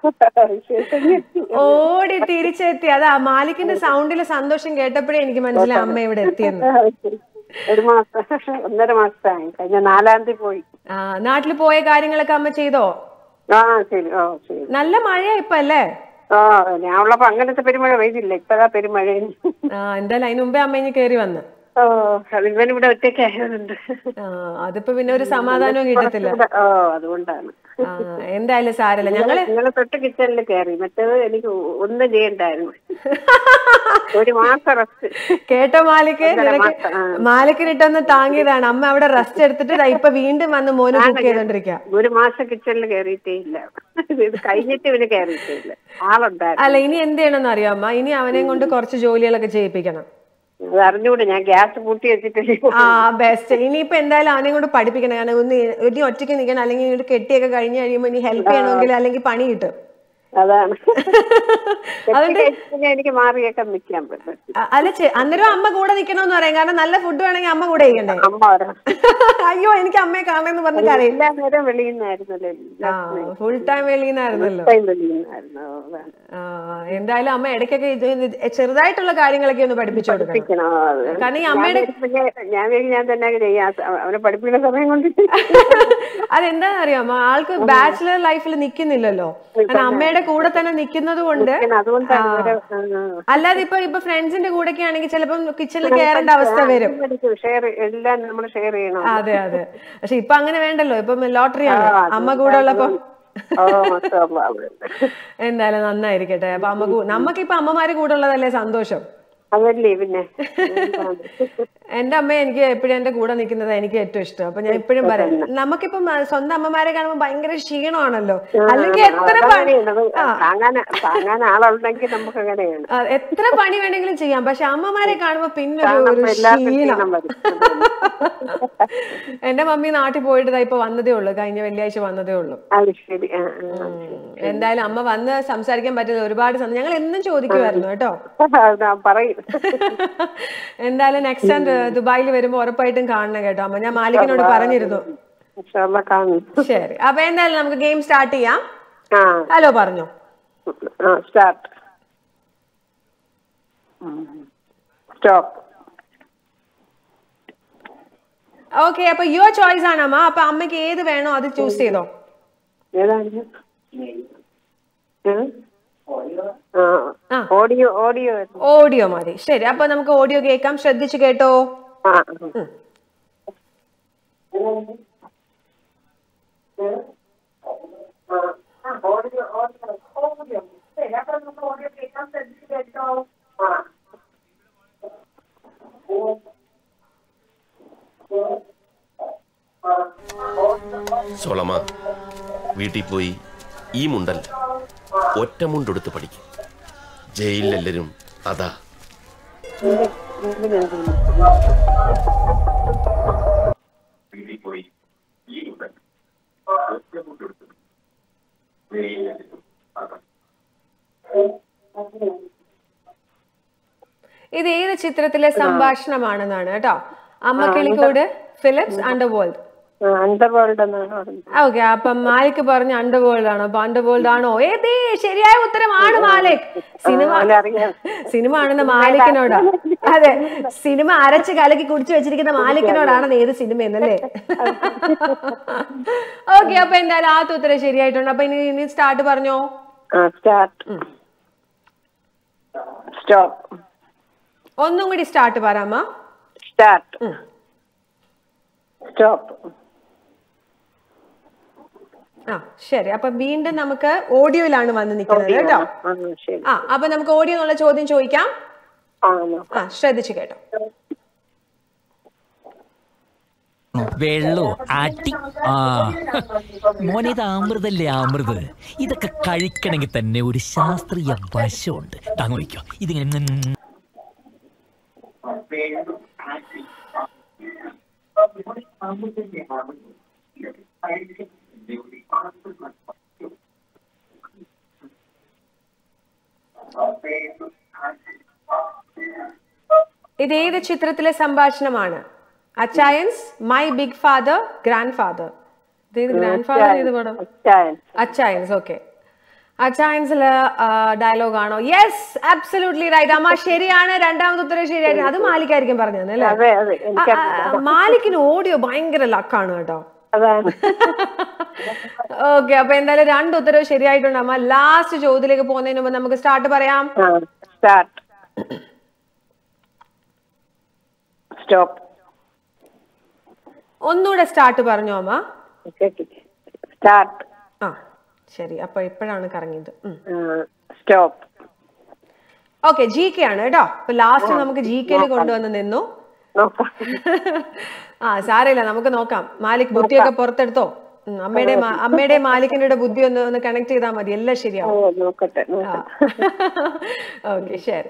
A: ഓടി തിരിച്ചെത്തി അതാ മാലിക്കിന്റെ സൗണ്ടിലെ സന്തോഷം കേട്ടപ്പോഴേ എനിക്ക് മനസ്സിലായി അമ്മ ഇവിടെ എത്തിയെന്ന്
B: ഒരു മാസം ഒന്നര മാസമായി കഴിഞ്ഞ നാലാം തീയതി പോയി
A: ആ നാട്ടിൽ പോയ കാര്യങ്ങളൊക്കെ അമ്മ ചെയ്തോ
B: ആ ശരി ഓ ശരി
A: നല്ല മഴയാ ഇപ്പൊ അല്ലേ
B: ആ ഞാൻ ഉള്ളപ്പോ അങ്ങനത്തെ പെരുമഴ പെയ്തില്ല ഇപ്പഴാ പെരുമഴ
A: ആ എന്തായാലും അതിന് മുമ്പേ അമ്മ ഇനി കേറി വന്ന്
B: ഓ അത് ഇവൻ ഇവിടെ ഒറ്റയ്ക്ക് ആയതുണ്ട്
A: ആ അതിപ്പോ പിന്നെ ഒരു സമാധാനവും കിട്ടത്തില്ല
B: ഓ അതുകൊണ്ടാണ്
A: ആ എന്തായാലും സാരല്ല ഞങ്ങള്
B: നിങ്ങളെ തൊട്ട് കിച്ചണിൽ കയറി മറ്റേത് എനിക്ക് ഒന്നും ചെയ്യണ്ടായിരുന്നു ഒരു മാസം റെസ്റ്റ്
A: കേട്ടോ മാലിക്ക് നിനക്ക് മാലിക്കിനിട്ടൊന്ന് താങ്ങിയതാണ് അമ്മ അവിടെ റെസ്റ്റ് എടുത്തിട്ട് ദാ ഇപ്പൊ വീണ്ടും വന്ന് മോന് കുക്ക് ചെയ്തോണ്ടിരിക്കുക
B: ഒരു മാസം കിച്ചണിൽ കയറിയിട്ടേ ഇല്ല ഇത് കഴിഞ്ഞിട്ട് ഇവന് കയറിയിട്ടേ ഇല്ല ആളുണ്ടായിരുന്നു
A: അല്ല ഇനി എന്ത് ചെയ്യണമെന്ന് അറിയോ അമ്മ ഇനി അവനെയും കൊണ്ട് കുറച്ച് ജോലികളൊക്കെ ചെയ്യിപ്പിക്കണം
B: അത് അറിഞ്ഞൂടെ ഞാൻ ഗ്യാസ് പൂട്ടി വെച്ചിട്ട്
A: ആ ബെസ്റ്റ് ഇനിയിപ്പോ എന്തായാലും അവനെ കൊണ്ട് പഠിപ്പിക്കണം കാരണം ഒന്ന് ഇനി ഒറ്റയ്ക്ക് നിൽക്കണം അല്ലെങ്കിൽ ഒരു കെട്ടിയൊക്കെ കഴിഞ്ഞ് കഴിയുമ്പോൾ ഇനി ഹെൽപ്പ് ചെയ്യണമെങ്കിൽ അല്ലെങ്കിൽ പണി കിട്ടും
B: അതാണ്
A: അതുകൊണ്ട്
B: പിന്നെ എനിക്ക് മാറിയൊക്കെ നിൽക്കാൻ പറ്റും
A: അ- അല്ല ചെ- അന്നേരം അമ്മ കൂടെ നിൽക്കണമെന്ന് പറയാം കാരണം നല്ല ഫുഡ് വേണമെങ്കിൽ അമ്മ കൂടെ ചെയ്യണ്ടേ
B: അമ്മ വരാം
A: അയ്യോ എനിക്ക് അമ്മയെ കാണണമെന്ന് പറഞ്ഞ് കരയില്ല
B: എല്ലാ നേരം വെളിയുന്നായിരുന്നല്ലോ
A: ആ ഫുൾ ടൈം വെളിയുന്നായിരുന്നല്ലോ
B: വെളിയുന്നായിരുന്നു അതാണ്
A: ആ എന്തായാലും അമ്മ ഇടയ്ക്കൊക്കെ ഇത് ഇത് ചെറുതായിട്ടുള്ള കാര്യങ്ങളൊക്കെ ഒന്ന് പഠിപ്പിച്ചു കൊടുക്കണം
B: പഠിപ്പിക്കണം അത്.
A: കാരണം ഈ
B: ഞാൻ
A: അമ്മയുടെ
B: പിന്നെ ഞാൻ വേഗം ഞാൻ തന്നെ ചെയ്യാം അവനെ പഠിപ്പിക്കുന്ന സമയം കൊണ്ട്
A: അതെന്താണെന്ന് അറിയാമോ ആൾക്ക് ബാച്ചിലർ ലൈഫിൽ നിൽക്കുന്നില്ലല്ലോ കാരണം അമ്മയുടെ കൂടെ തന്നെ നിൽക്കുന്നത് കൊണ്ട്
B: അതുകൊണ്ടാണ് ഇവരെ, ആ,
A: അല്ലാതെ ഇപ്പൊ ഇപ്പൊ ഫ്രണ്ട്സിന്റെ കൂടെയൊക്കെ ആണെങ്കിൽ ചിലപ്പം കിച്ചണിൽ കയറേണ്ട അവസ്ഥ വരും
B: ഷെയർ എല്ലാം നമ്മൾ ഷെയർ ചെയ്യണം
A: അതെ അതെ പക്ഷെ ഇപ്പൊ അങ്ങനെ വേണ്ടല്ലോ ഇപ്പം ലോട്ടറി ആണ് അമ്മ കൂടെ ഉള്ളപ്പോ
B: ഓ മാഷാഅല്ലാ.
A: എന്തായാലും നന്നായിരിക്കട്ടെ അപ്പൊ അമ്മ കൂ- നമുക്കിപ്പൊ അമ്മമാര് കൂടെ ഉള്ളതല്ലേ സന്തോഷം
B: അതല്ലേ പിന്നെ
A: എന്റെ അമ്മ എനിക്ക് എപ്പോഴും എന്റെ കൂടെ നിൽക്കുന്നത് എനിക്ക് ഏറ്റവും ഇഷ്ടം അപ്പൊ ഞാൻ എപ്പോഴും പറയാം നമുക്കിപ്പം ആ, സ്വന്തം അമ്മമാരെ കാണുമ്പോൾ ഭയങ്കര ക്ഷീണമാണല്ലോ അല്ലെങ്കിൽ എത്ര പണി
B: അതങ്ങനെയാണ്. അത് താങ്ങാൻ താങ്ങാൻ ആളുണ്ടെങ്കിൽ നമുക്ക് അങ്ങനെയാണ്
A: ആ, എത്ര പണി വേണമെങ്കിലും ചെയ്യാം പക്ഷെ അമ്മമാരെ കാണുമ്പോ പിന്നെ ഒരു- ഒരു
B: കാണുമ്പോ എല്ലാവർക്കും
A: ക്ഷീണം
B: ക്ഷീണം വരും
A: എന്റെ മമ്മി നാട്ടിൽ പോയിട്ട് ദാ ഇപ്പൊ വന്നതേ ഉള്ളൂ കഴിഞ്ഞ വെള്ളിയാഴ്ച വന്നതേ ഉള്ളൂ
B: അത് ശരി ആ, ആ.
A: എന്തായാലും അമ്മ വന്ന് സംസാരിക്കാൻ പറ്റിയത് ഒരുപാട് സന്തോഷം ഞങ്ങൾ എന്നും ചോദിക്കുമായിരുന്നു കേട്ടോ
B: അത് ഞാൻ പറയും
A: എന്തായാലും നെക്സ്റ്റ് ടൈം ദുബായിൽ വരുമ്പോ ഉറപ്പായിട്ടും കാണണം കേട്ടോ അമ്മ ഞാൻ മാലിക്കിനോട് പറഞ്ഞിരുന്നു
B: ഇൻഷാല്ലാ കാണും
A: ശരി അപ്പൊ എന്തായാലും നമുക്ക് ഗെയിം സ്റ്റാർട്ട് ചെയ്യാം
B: ആ
A: ഹലോ പറഞ്ഞോ
B: ആ സ്റ്റാർട്ട് സ്റ്റോപ്പ്
A: ഓക്കെ അപ്പൊ യുവർ ചോയ്സ് ആണ് അമ്മ അപ്പൊ അമ്മയ്ക്ക് ഏത് വേണോ അത് ചൂസ് ചെയ്തോ
B: ഏതാണ് ഏ? ആ
A: ആ.
B: ഓഡിയോ ഓഡിയോ
A: ഓഡിയോ മതി ശരി അപ്പൊ നമുക്ക് ഓഡിയോ കേൾക്കാം ശ്രദ്ധിച്ചു കേട്ടോ
B: ആ
E: സോളമ വീട്ടിൽ പോയി ഈ മുണ്ടല്ല ഒറ്റ മുണ്ടെടുത്ത് പഠിക്കും ജയിലിലെല്ലാരും അതാ വീട്ടിൽ പോയി ഈ മുണ്ടല്ല ഒറ്റ മുണ്ടെടുത്ത് ജയിലിലെല്ലാരും അതാ
A: ഇത് ഏത് ചിത്രത്തിലെ സംഭാഷണമാണെന്നാണ് കേട്ടോ അമ്മ കിളിക്കോട് ഫിലിപ്സ് അണ്ടർവേൾഡ്
B: അണ്ടർവേൾഡ് എന്നാണ് പറഞ്ഞത്
A: ഓക്കെ അപ്പം മാലിക് പറഞ്ഞ അണ്ടർവേൾഡ് ആണോ അപ്പൊ അണ്ടർവേൾഡ് ആണോ ഏതേ ശരിയായ ഉത്തരമാണ് മാലിക് സിനിമ
B: അറിയാം
A: സിനിമ ആണെന്ന് മാലിക്കിനോടാ അതെ സിനിമ അരച്ച് കലക്കി കുടിച്ചു വെച്ചിരിക്കുന്ന മാലിക്കിനോടാണെന്ന് ഏത് സിനിമ എന്നല്ലേ ഓക്കെ അപ്പൊ എന്തായാലും ആദ്യത്തെ ഉത്തരം ശരിയായിട്ടുണ്ട് അപ്പൊ ഇനി ഇനി സ്റ്റാർട്ട് പറഞ്ഞോ
B: ആ സ്റ്റാർട്ട് സ്റ്റോപ്പ്
A: ഒന്നും കൂടി സ്റ്റാർട്ട് പറയാമ
B: സ്റ്റാർട്ട് സ്റ്റോപ്പ്
A: ആ ശരി അപ്പൊ വീണ്ടും നമുക്ക് ഓഡിയോയിലാണ് വന്ന് നിൽക്കുന്നത് കേട്ടോ
B: ആ ശരി
A: ആ അപ്പൊ നമുക്ക് ഓഡിയോ എന്നുള്ള ചോദ്യം ചോദിക്കാം
B: ആ
A: ആ ശ്രദ്ധിച്ചു കേട്ടോ
F: വെള്ളോ അടി ആ മോനെ ഇത് അമൃതല്ലേ അമൃത് ഇതൊക്കെ കഴിക്കണമെങ്കിൽ തന്നെ ഒരു ശാസ്ത്രീയ വശമുണ്ട് താങ്ങ് വയ്ക്കോ ഇതിങ്ങനെ ഉം.
A: ഇത് ഏത് ചിത്രത്തിലെ സംഭാഷണമാണ് Achayans my big father grand father ഇത് ഗ്രാൻഡ് ഫാദർ ഏത് പടം
B: ചായൻസ്
A: അച്ചായൻസ് ഓക്കെ അച്ചായൻസില് ഡയലോഗ് ആണോ യെസ് അബ്സല്യൂട്ട്ലി റൈറ്റ് അമ്മ ശരിയാണ് രണ്ടാമത്തെ ഉത്തരം ശരിയായിരുന്നു അത് മാലിക്കായിരിക്കും പറഞ്ഞത് അല്ലേ
B: അതെ അതെ എനിക്ക്
A: ആ, ആ, മാലിക്കിന് ഓഡിയോ ഭയങ്കര ലക്കാണ് കേട്ടോ
B: അതാണ്
A: ഓക്കെ അപ്പൊ എന്തായാലും രണ്ട് ഉത്തരവ് ശരിയായിട്ടുണ്ട് അമ്മ ലാസ്റ്റ് ചോദ്യത്തിലേക്ക് പോകുന്നതിന് മുമ്പ് നമുക്ക് സ്റ്റാർട്ട് പറയാം
B: ആ സ്റ്റാർട്ട് സ്റ്റോപ്പ്
A: ഒന്നുകൂടെ സ്റ്റാർട്ട് പറഞ്ഞോ അമ്മ
B: സ്റ്റാർട്ട്
A: ആ ശരി അപ്പൊ ഇപ്പോഴാണ് കറങ്ങിയത് ഉം.
B: സ്റ്റോപ്പ്
A: ഓക്കെ ജി കെ ആണ് കേട്ടോ അപ്പൊ ലാസ്റ്റ് നമുക്ക് ജി കെയിൽ കൊണ്ടുവന്ന് നിന്നു
B: നോക്കാം
A: ആ സാരമില്ല നമുക്ക് നോക്കാം മാലിക് ബുദ്ധിയൊക്കെ പുറത്തെടുത്തോ ഉം, അമ്മയുടെ മാ- അമ്മയുടെ മാലിക്കിന്റെ ബുദ്ധി ഒന്ന് ഒന്ന് കണക്ട് ചെയ്താൽ മതി എല്ലാം
B: ഓ
A: ശരിയാവും
B: നോക്കട്ടെ
A: ആ
B: നോക്കട്ടെ
A: ഓക്കെ ശരി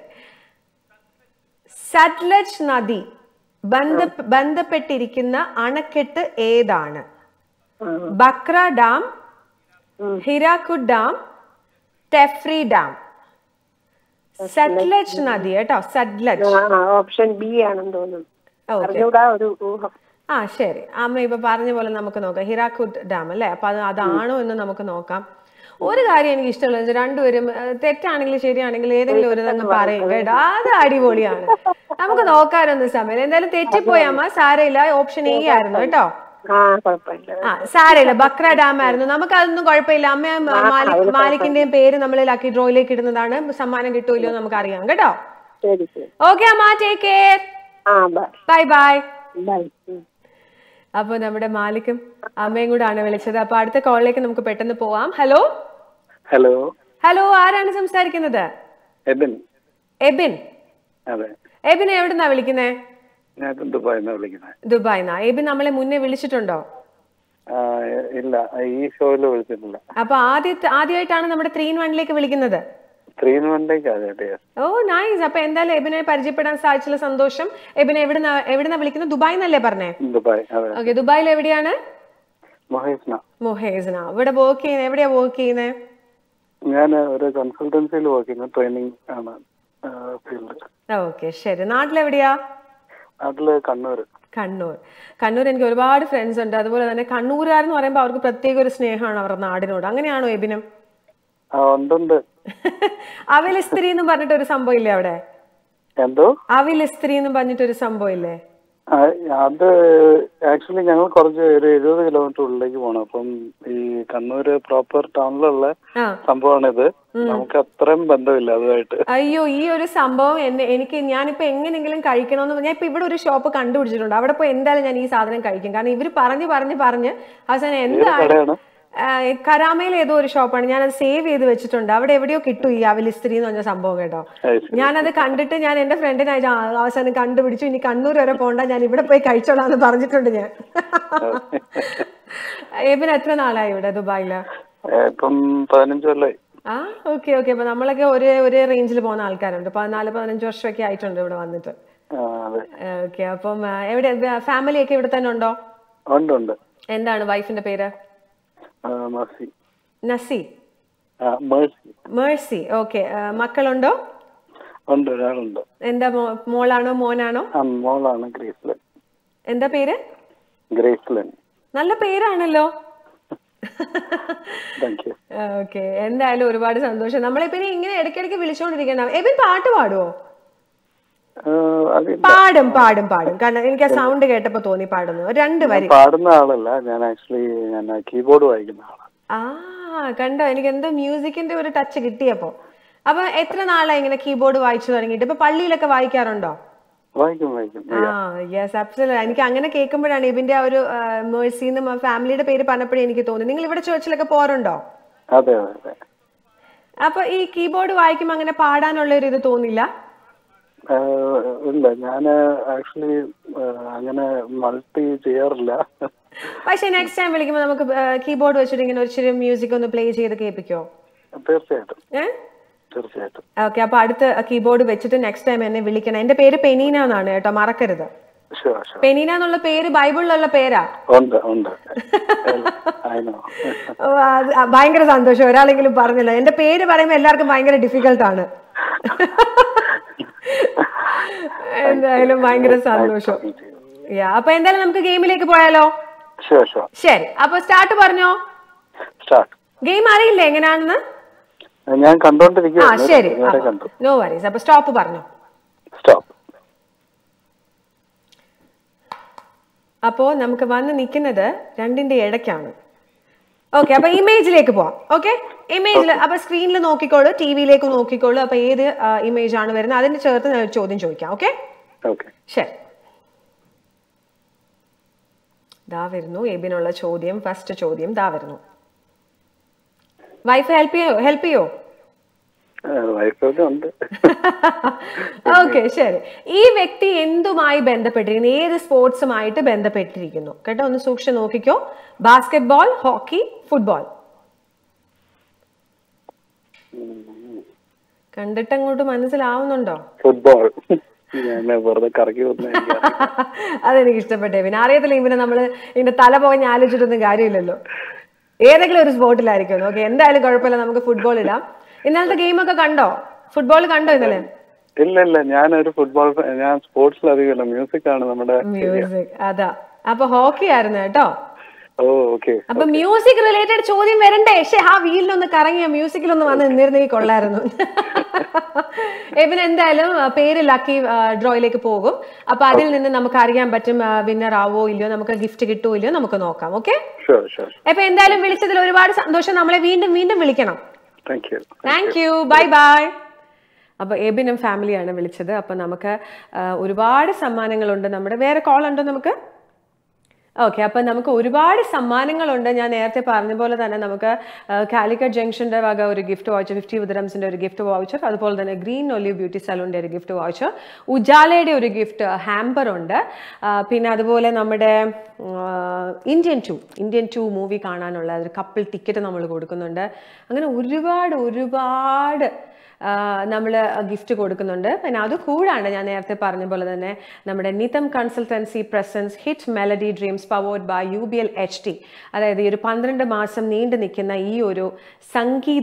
A: സത്ലജ് നദി ബന്ധ ബന്ധപ്പെട്ടിരിക്കുന്ന അണക്കെട്ട് ഏതാണ് Bhakra dam Hirakud dam Tehri dam Sutlej നദി കേട്ടോ സത്ലജ്
B: ഓപ്ഷൻ ബി ആണെന്ന് തോന്നുന്നു
A: ഓക്കെ
B: അറിഞ്ഞൂടാ ഒരു ഊഹം
A: ആ ശരി അമ്മ ഇപ്പൊ പറഞ്ഞ പോലെ നമുക്ക് നോക്കാം ഹിരാക്കുഡ് ഡാം അല്ലേ അപ്പൊ അത് അതാണോ എന്ന് നമുക്ക് നോക്കാം ഒരു കാര്യം എനിക്ക് ഇഷ്ടമുള്ളത് വെച്ചാൽ രണ്ടുപേരും ഏഹ്, തെറ്റാണെങ്കിലും ശരിയാണെങ്കിലും ഏതെങ്കിലും ഒരു ഇതങ്ങ് പറയും കേട്ടോ അത് അടിപൊളിയാണ് നമുക്ക് നോക്കാനൊന്നും സമയം എന്തായാലും തെറ്റിപ്പോയി അമ്മ സാരമില്ല ഓപ്ഷൻ എ ആയിരുന്നു കേട്ടോ
B: ആ കുഴപ്പമില്ല
A: ആ സാരമില്ല ബക്ര ഡാം ആയിരുന്നു നമുക്ക് അതൊന്നും കുഴപ്പമില്ല അമ്മ മാലിക് മാലിക്കിന്റെയും പേര് നമ്മൾ ലക്കി ഡ്രോയിലേക്ക് ഇടുന്നതാണ് സമ്മാനം കിട്ടൂല്ലോ നമുക്ക് അറിയാം കേട്ടോ
B: ശരി ശരി
A: ഓക്കെ അമ്മ ടേക്ക് കെയർ
B: ആ ബൈ
A: ബൈ ബൈ
B: ബൈ
A: അപ്പൊ നമ്മുടെ മാലിക്കും അമ്മയും കൂടെ ആണ് വിളിച്ചത് അപ്പൊ അടുത്ത കോളിലേക്ക് നമുക്ക് പെട്ടെന്ന് പോവാം ഹലോ
G: ഹലോ
A: ഹലോ ആരാണ് സംസാരിക്കുന്നത്
G: എബിൻ
A: എബിൻ
G: അതെ
A: എബിൻ എവിടുന്നാ വിളിക്കുന്നേ
G: ഞാൻ ദുബായിൽ നിന്ന് വിളിക്കുന്നത്
A: ദുബായിന്നാ എബിൻ നമ്മളെ മുന്നേ വിളിച്ചിട്ടുണ്ടോ
G: ആ, ഇല്ല ഈ ഷോയിൽ വിളിച്ചിട്ടില്ല
A: അപ്പൊ ആദ്യത്തെ ആദ്യമായിട്ടാണ് നമ്മുടെ ത്രീ ഇൻ വണ്ണിലേക്ക് വിളിക്കുന്നത്
G: ത്രീ ഇൻ വണ്ണിലേക്ക് അതെ
A: ഓ നൈസ് അപ്പൊ എന്തായാലും എബിനെ പരിചയപ്പെടാൻ സാധിച്ചുള്ള സന്തോഷം എബിൻ എവിടുന്ന എവിടുന്ന വിളിക്കുന്നത് ദുബായ് എന്നല്ലേ പറഞ്ഞേ
G: ദുബായ് അതെ
A: ഓക്കെ ദുബായിൽ എവിടെയാണ്
G: മൊഹേസ്ന
A: മൊഹേസ്ന ഇവിടെ വർക്ക് ചെയ്യുന്നത് എവിടെയാ വർക്ക് ചെയ്യുന്നത്
G: ഞാൻ ഒരു കൺസൾട്ടൻസിയിൽ വർക്ക് ചെയ്യുന്നു ട്രെയിനിങ് ആണ് ഫീൽഡ്
A: ഓക്കെ ശരി നാട്ടിലെവിടെയാ
G: അതില് കണ്ണൂർ
A: കണ്ണൂർ കണ്ണൂർ എനിക്ക് ഒരുപാട് ഫ്രണ്ട്സ് ഉണ്ട് അതുപോലെ തന്നെ കണ്ണൂരുകാരെന്ന് പറയുമ്പോൾ അവർക്ക് പ്രത്യേക ഒരു സ്നേഹമാണ് അവരുടെ നാടിനോട് അങ്ങനെയാണോ എബിനും
G: ആ ഉണ്ടുണ്ട്
A: അവിലിസ്ത്രീ എന്ന് പറഞ്ഞിട്ട് ഒരു സംഭവം ഇല്ലേ അവിടെ
G: എന്തോ
A: അവിലിസ്ത്രീ എന്ന് പറഞ്ഞിട്ട് ഒരു സംഭവം ഇല്ലേ
G: ആ, അത് ആക്ച്വലി ഞങ്ങൾ കുറച്ച് ഒരു എഴുപത് കിലോമീറ്റർ ഉള്ളിലേക്ക് പോകണം അപ്പം ഈ കണ്ണൂര് പ്രോപ്പർ ടൗണിലുള്ള
A: ആ
G: സംഭവമാണിത് നമുക്ക് അത്രയും ബന്ധമില്ല അതുമായിട്ട്
A: അയ്യോ ഈ ഒരു സംഭവം എന്നെ എനിക്ക് ഞാനിപ്പോ എങ്ങനെയെങ്കിലും കഴിക്കണമെന്ന് ഞാൻ ഇപ്പൊ ഇവിടെ ഒരു ഷോപ്പ് കണ്ടുപിടിച്ചിട്ടുണ്ട് അവിടെ പോയി എന്തായാലും ഞാൻ ഈ സാധനം കഴിക്കും കാരണം ഇവര് പറഞ്ഞ് പറഞ്ഞ് പറഞ്ഞ് അവസാനം
G: ഏത്
A: എന്താണ്
G: കടയാണ്
A: ആ, കരാമയിൽ ഏതോ ഒരു ഷോപ്പാണ് ഞാനത് സേവ് ചെയ്ത് വെച്ചിട്ടുണ്ട് അവിടെ എവിടെയോ കിട്ടും ഈ അവലിസ്ത്രി എന്ന് പറഞ്ഞ സംഭവം കേട്ടോ
G: അത് ശരി.
A: ഞാനത് കണ്ടിട്ട് ഞാൻ എന്റെ ഫ്രണ്ടിനെ അയച്ചു, "ആ, അവസാനം കണ്ടുപിടിച്ചു ഇനി കണ്ണൂർ വരെ പോകണ്ട ഞാൻ ഇവിടെ പോയി കഴിച്ചോളാം എന്ന് പറഞ്ഞിട്ടുണ്ട് ഞാൻ ഏബിന് എത്ര നാളായി ഇവിടെ ദുബായില്
G: ഏ, ഇപ്പം പതിനഞ്ച് കൊല്ലായി
A: ആ ഓക്കെ ഓക്കെ അപ്പൊ നമ്മളൊക്കെ ഒരേ ഒരേ റേഞ്ചിൽ പോകുന്ന ആൾക്കാരുണ്ട് പതിനാല് പതിനഞ്ച് വർഷമൊക്കെ ആയിട്ടുണ്ട് ഇവിടെ വന്നിട്ട്
G: ആ, അതെ
A: ഓക്കെ അപ്പം ആ, എവിടെ ഫാമിലി ഒക്കെ ഇവിടെ തന്നെ ഉണ്ടോ
G: ഉണ്ട് ഉണ്ട്
A: എന്താണ് വൈഫിന്റെ പേര്
G: ആ, മസി
A: നസി
G: ആ മേഴ്സി
A: മേഴ്സി ഓക്കെ മക്കളുണ്ടോ
G: ഉണ്ട് ഒരാളുണ്ട്
A: എന്താ മോ- മോളാണോ മോനാണോ
G: ആ മോളാണ് ഗ്രേസ്ലൻ
A: എന്താ പേര്
G: ഗ്രേസ്ലൻ
A: നല്ല പേരാണല്ലോ
G: താങ്ക് യു
A: ഓക്കെ എന്തായാലും ഒരുപാട് സന്തോഷം നമ്മളെ പിന്നെ ഇങ്ങനെ ഇടയ്ക്കിടയ്ക്ക് വിളിച്ചോണ്ടിരിക്കണം എബിൻ പാട്ട് പാടുവോ
G: അതില്ല
A: പാടും പാടും പാടും കാരണം എനിക്ക് ആ സൗണ്ട് കേട്ടപ്പോ തോന്നി പാടുന്നു ഒരു രണ്ട് വരി
G: പാടുന്ന ആളല്ല ഞാൻ ആക്ച്വലി ഞാൻ കീബോർഡ് വായിക്കുന്ന ആളാണ്
A: ആ കണ്ടോ എനിക്ക് എന്തോ മ്യൂസിക്കിന്റെ ഒരു ടച്ച് കിട്ടിയപ്പോ അപ്പൊ എത്ര നാളായി ഇങ്ങനെ കീബോർഡ് വായിച്ചു തുടങ്ങിയിട്ട് ഇപ്പൊ പള്ളിയിലൊക്കെ വായിക്കാറുണ്ടോ
G: വായിക്കും വായിക്കും
A: ആ യെസ് അബ്സല എനിക്ക് അങ്ങനെ കേൾക്കുമ്പോഴാണ് ഇതിന്റെ ആ ഒരു മേഴ്സിന്ന് ഫാമിലിയുടെ പേര് പറഞ്ഞപ്പോഴേ എനിക്ക് തോന്നി നിങ്ങൾ ഇവിടെ ചേർച്ചിലൊക്കെ പോറുണ്ടോ
G: അതെ അതെ അതെ
A: അപ്പൊ ഈ കീബോർഡ് വായിക്കുമ്പോ അങ്ങനെ പാടാനുള്ള ഒരു ഇത് തോന്നില്ല
G: ആ, ഇല്ല ഞാൻ ആക്ച്വലി അങ്ങനെ മൾട്ടി ചെയ്യാറില്ല
A: പക്ഷെ നെക്സ്റ്റ് ടൈം വിളിക്കുമ്പോൾ നമുക്ക് കീബോർഡ് വെച്ചിട്ട് ഇങ്ങനെ ഒരു ചെറിയ മ്യൂസിക് ഒന്ന് പ്ലേ ചെയ്ത് കേൾപ്പിക്കോ
G: തീർച്ചയായിട്ടും
A: ഏഹ്
G: തീർച്ചയായിട്ടും
A: ഓക്കെ അപ്പൊ അടുത്ത കീബോർഡ് വെച്ചിട്ട് നെക്സ്റ്റ് ടൈം എന്നെ വിളിക്കണം എന്റെ പേര് പെനീന എന്നാണ് കേട്ടോ മറക്കരുത്
G: ഷുവർ ഷുവർ
A: പെനീന എന്നുള്ള പേര് ബൈബിളിലുള്ള പേരാ
G: ഉണ്ട് ഉണ്ട് അതിനോ
A: ഓ, അത് ആ, ഭയങ്കര സന്തോഷം ഒരാളെങ്കിലും പറഞ്ഞല്ലോ എന്റെ പേര് പറയുമ്പോൾ എല്ലാവർക്കും ഭയങ്കര ഡിഫിക്കൽട്ട് ആണ് എന്തായാലും ഭയങ്കര സന്തോഷം യാ അപ്പൊ എന്തായാലും നമുക്ക് ഗെയിമിലേക്ക് പോയാലോ
G: ഷുവർ ഷുവർ
A: ശരി അപ്പൊ സ്റ്റാർട്ട് പറഞ്ഞോ
G: സ്റ്റാർട്ട്
A: ഗെയിം അറിയില്ലേ എങ്ങനെയാണെന്ന്
G: ഞാൻ
A: ആ
G: കണ്ടോണ്ടിരിക്കുകയാണ്
A: ശരി
G: നേരെ കണ്ടു
A: നോ വരീസ് അപ്പൊ സ്റ്റോപ്പ് പറഞ്ഞോ
G: സ്റ്റോപ്പ്
A: അപ്പോ നമുക്ക് വന്ന് നിൽക്കുന്നത് രണ്ടിന്റെ ഇടയ്ക്കാണ് ഓക്കെ അപ്പൊ ഇമേജിലേക്ക് പോവാം ഓക്കെ ഇമേജിൽ അപ്പൊ സ്ക്രീനിൽ നോക്കിക്കോളൂ ടി വിയിലേക്ക് നോക്കിക്കോളൂ അപ്പൊ ഏത് ഇമേജ് ആണ് വരുന്നത് അതിന് ചേർത്ത് ഞാൻ ഒരു ചോദ്യം ചോദിക്കാം ഓക്കെ
G: ഓക്കെ
A: ശരി ദാ വരുന്നു എബിനുള്ള ചോദ്യം ഫസ്റ്റ് ചോദ്യം ദാ വരുന്നു വൈഫ് ഹെൽപ്പ് ചെയ്യോ ഹെൽപ്പ് ചെയ്യോ
G: വൈഫൊക്കെ ഉണ്ട്
A: ഓക്കെ ശരി ഈ വ്യക്തി എന്തുമായി ബന്ധപ്പെട്ടിരിക്കുന്നു ഏത് സ്പോർട്സുമായിട്ട് ബന്ധപ്പെട്ടിരിക്കുന്നു കേട്ടോ ഒന്ന് സൂക്ഷിച്ച് നോക്കിക്കോ ബാസ്കറ്റ് ബോൾ ഹോക്കി ഫുട്ബോൾ കണ്ടിട്ട് അങ്ങോട്ട് മനസ്സിലാവുന്നുണ്ടോ
G: ഫുട്ബോൾ ഞാൻ വെറുതെ കറക്കി വന്നു
A: അതെനിക്ക് ഇഷ്ടപ്പെട്ടേ പിന്നെ അറിയത്തില്ല ഇവനെ നമ്മള് ഇതിന്റെ തല പോകഞ്ഞ് ആലോചിച്ചിട്ടൊന്നും കാര്യമില്ലല്ലോ ഏതെങ്കിലും ഒരു സ്പോർട്ടിലായിരിക്കും ഓക്കെ എന്തായാലും കുഴപ്പമില്ല നമുക്ക് ഫുട്ബോൾ ഇടാം ഇന്നലത്തെ ഗെയിമൊക്കെ കണ്ടോ ഫുട്ബോൾ കണ്ടോ ഇന്നലെ
G: ഇല്ല ഇല്ല ഞാനൊരു ഫുട്ബോൾ ഞാൻ സ്പോർട്സിൽ അധികമല്ല മ്യൂസിക് ആണ് നമ്മുടെ
A: മ്യൂസിക് അതാ അപ്പൊ ഹോക്കി ആയിരുന്നു കേട്ടോ
G: ഓ ഓക്കെ
A: അപ്പൊ മ്യൂസിക് റിലേറ്റഡ് ചോദ്യം വരണ്ടേ പക്ഷെ ആ വീലിലൊന്ന് കറങ്ങിയ മ്യൂസിക്കിലൊന്ന് വന്ന് നിന്നിരുന്നെങ്കിൽ കൊള്ളായിരുന്നു എബിൻ എന്തായാലും ആ, പേര് ലക്കി ഡ്രോയിലേക്ക് പോകും അപ്പൊ അതിൽ നിന്ന് നമുക്ക് അറിയാൻ പറ്റും വിന്നർ ആവോ ഇല്ലയോ നമുക്ക് ഗിഫ്റ്റ് കിട്ടുമോ ഇല്ലയോ നമുക്ക് നോക്കാം ഓക്കെ
G: ഷുവർ ഷുവർ
A: അപ്പൊ എന്തായാലും വിളിച്ചതിൽ ഒരുപാട് സന്തോഷം നമ്മളെ വീണ്ടും വീണ്ടും വിളിക്കണം
G: thank you
A: thank you bye bye അപ്പോൾ എബിനും ഫാമിലിയാണ് വിളിച്ചത് അപ്പോൾ നമുക്ക് ആ, ഒരുപാട് സമ്മാനങ്ങളുണ്ട് നമ്മുടെ വേറെ കോൾ ഉണ്ടോ നമുക്ക് ഓക്കെ അപ്പം നമുക്ക് ഒരുപാട് സമ്മാനങ്ങളുണ്ട് ഞാൻ നേരത്തെ പറഞ്ഞ പോലെ തന്നെ നമുക്ക് കാലിക്കറ്റ് ജംഗ്ഷൻ്റെ വക ഒരു ഗിഫ്റ്റ് വൗച്ചർ ഫിഫ്റ്റി വിദ്രംസിൻ്റെ ഒരു ഗിഫ്റ്റ് വൗച്ചർ അതുപോലെ തന്നെ ഗ്രീൻ ഒലിവ് ബ്യൂട്ടി സലൂണിൻ്റെ ഒരു ഗിഫ്റ്റ് വൗച്ചർ ഉജാലയുടെ ഒരു ഗിഫ്റ്റ് ഹാമ്പർ ഉണ്ട് ആ, പിന്നെ അതുപോലെ നമ്മുടെ Indian two Indian two movie കാണാനുള്ള ഒരു കപ്പിൾ ടിക്കറ്റ് നമ്മൾ കൊടുക്കുന്നുണ്ട് അങ്ങനെ ഒരുപാട് ഒരുപാട് നമ്മൾ ഗിഫ്റ്റ് കൊടുക്കുന്നുണ്ട് പിന്നെ അത് കൂടാണ്ട് ഞാൻ നേരത്തെ പറഞ്ഞ പോലെ തന്നെ നമ്മുടെ Nitham consultancy presents hit melody dreams powered by U B L H T അതായത് ഈ ഒരു പന്ത്രണ്ട് മാസം നീണ്ടു നിൽക്കുന്ന ഈ ഒരു സംഗീത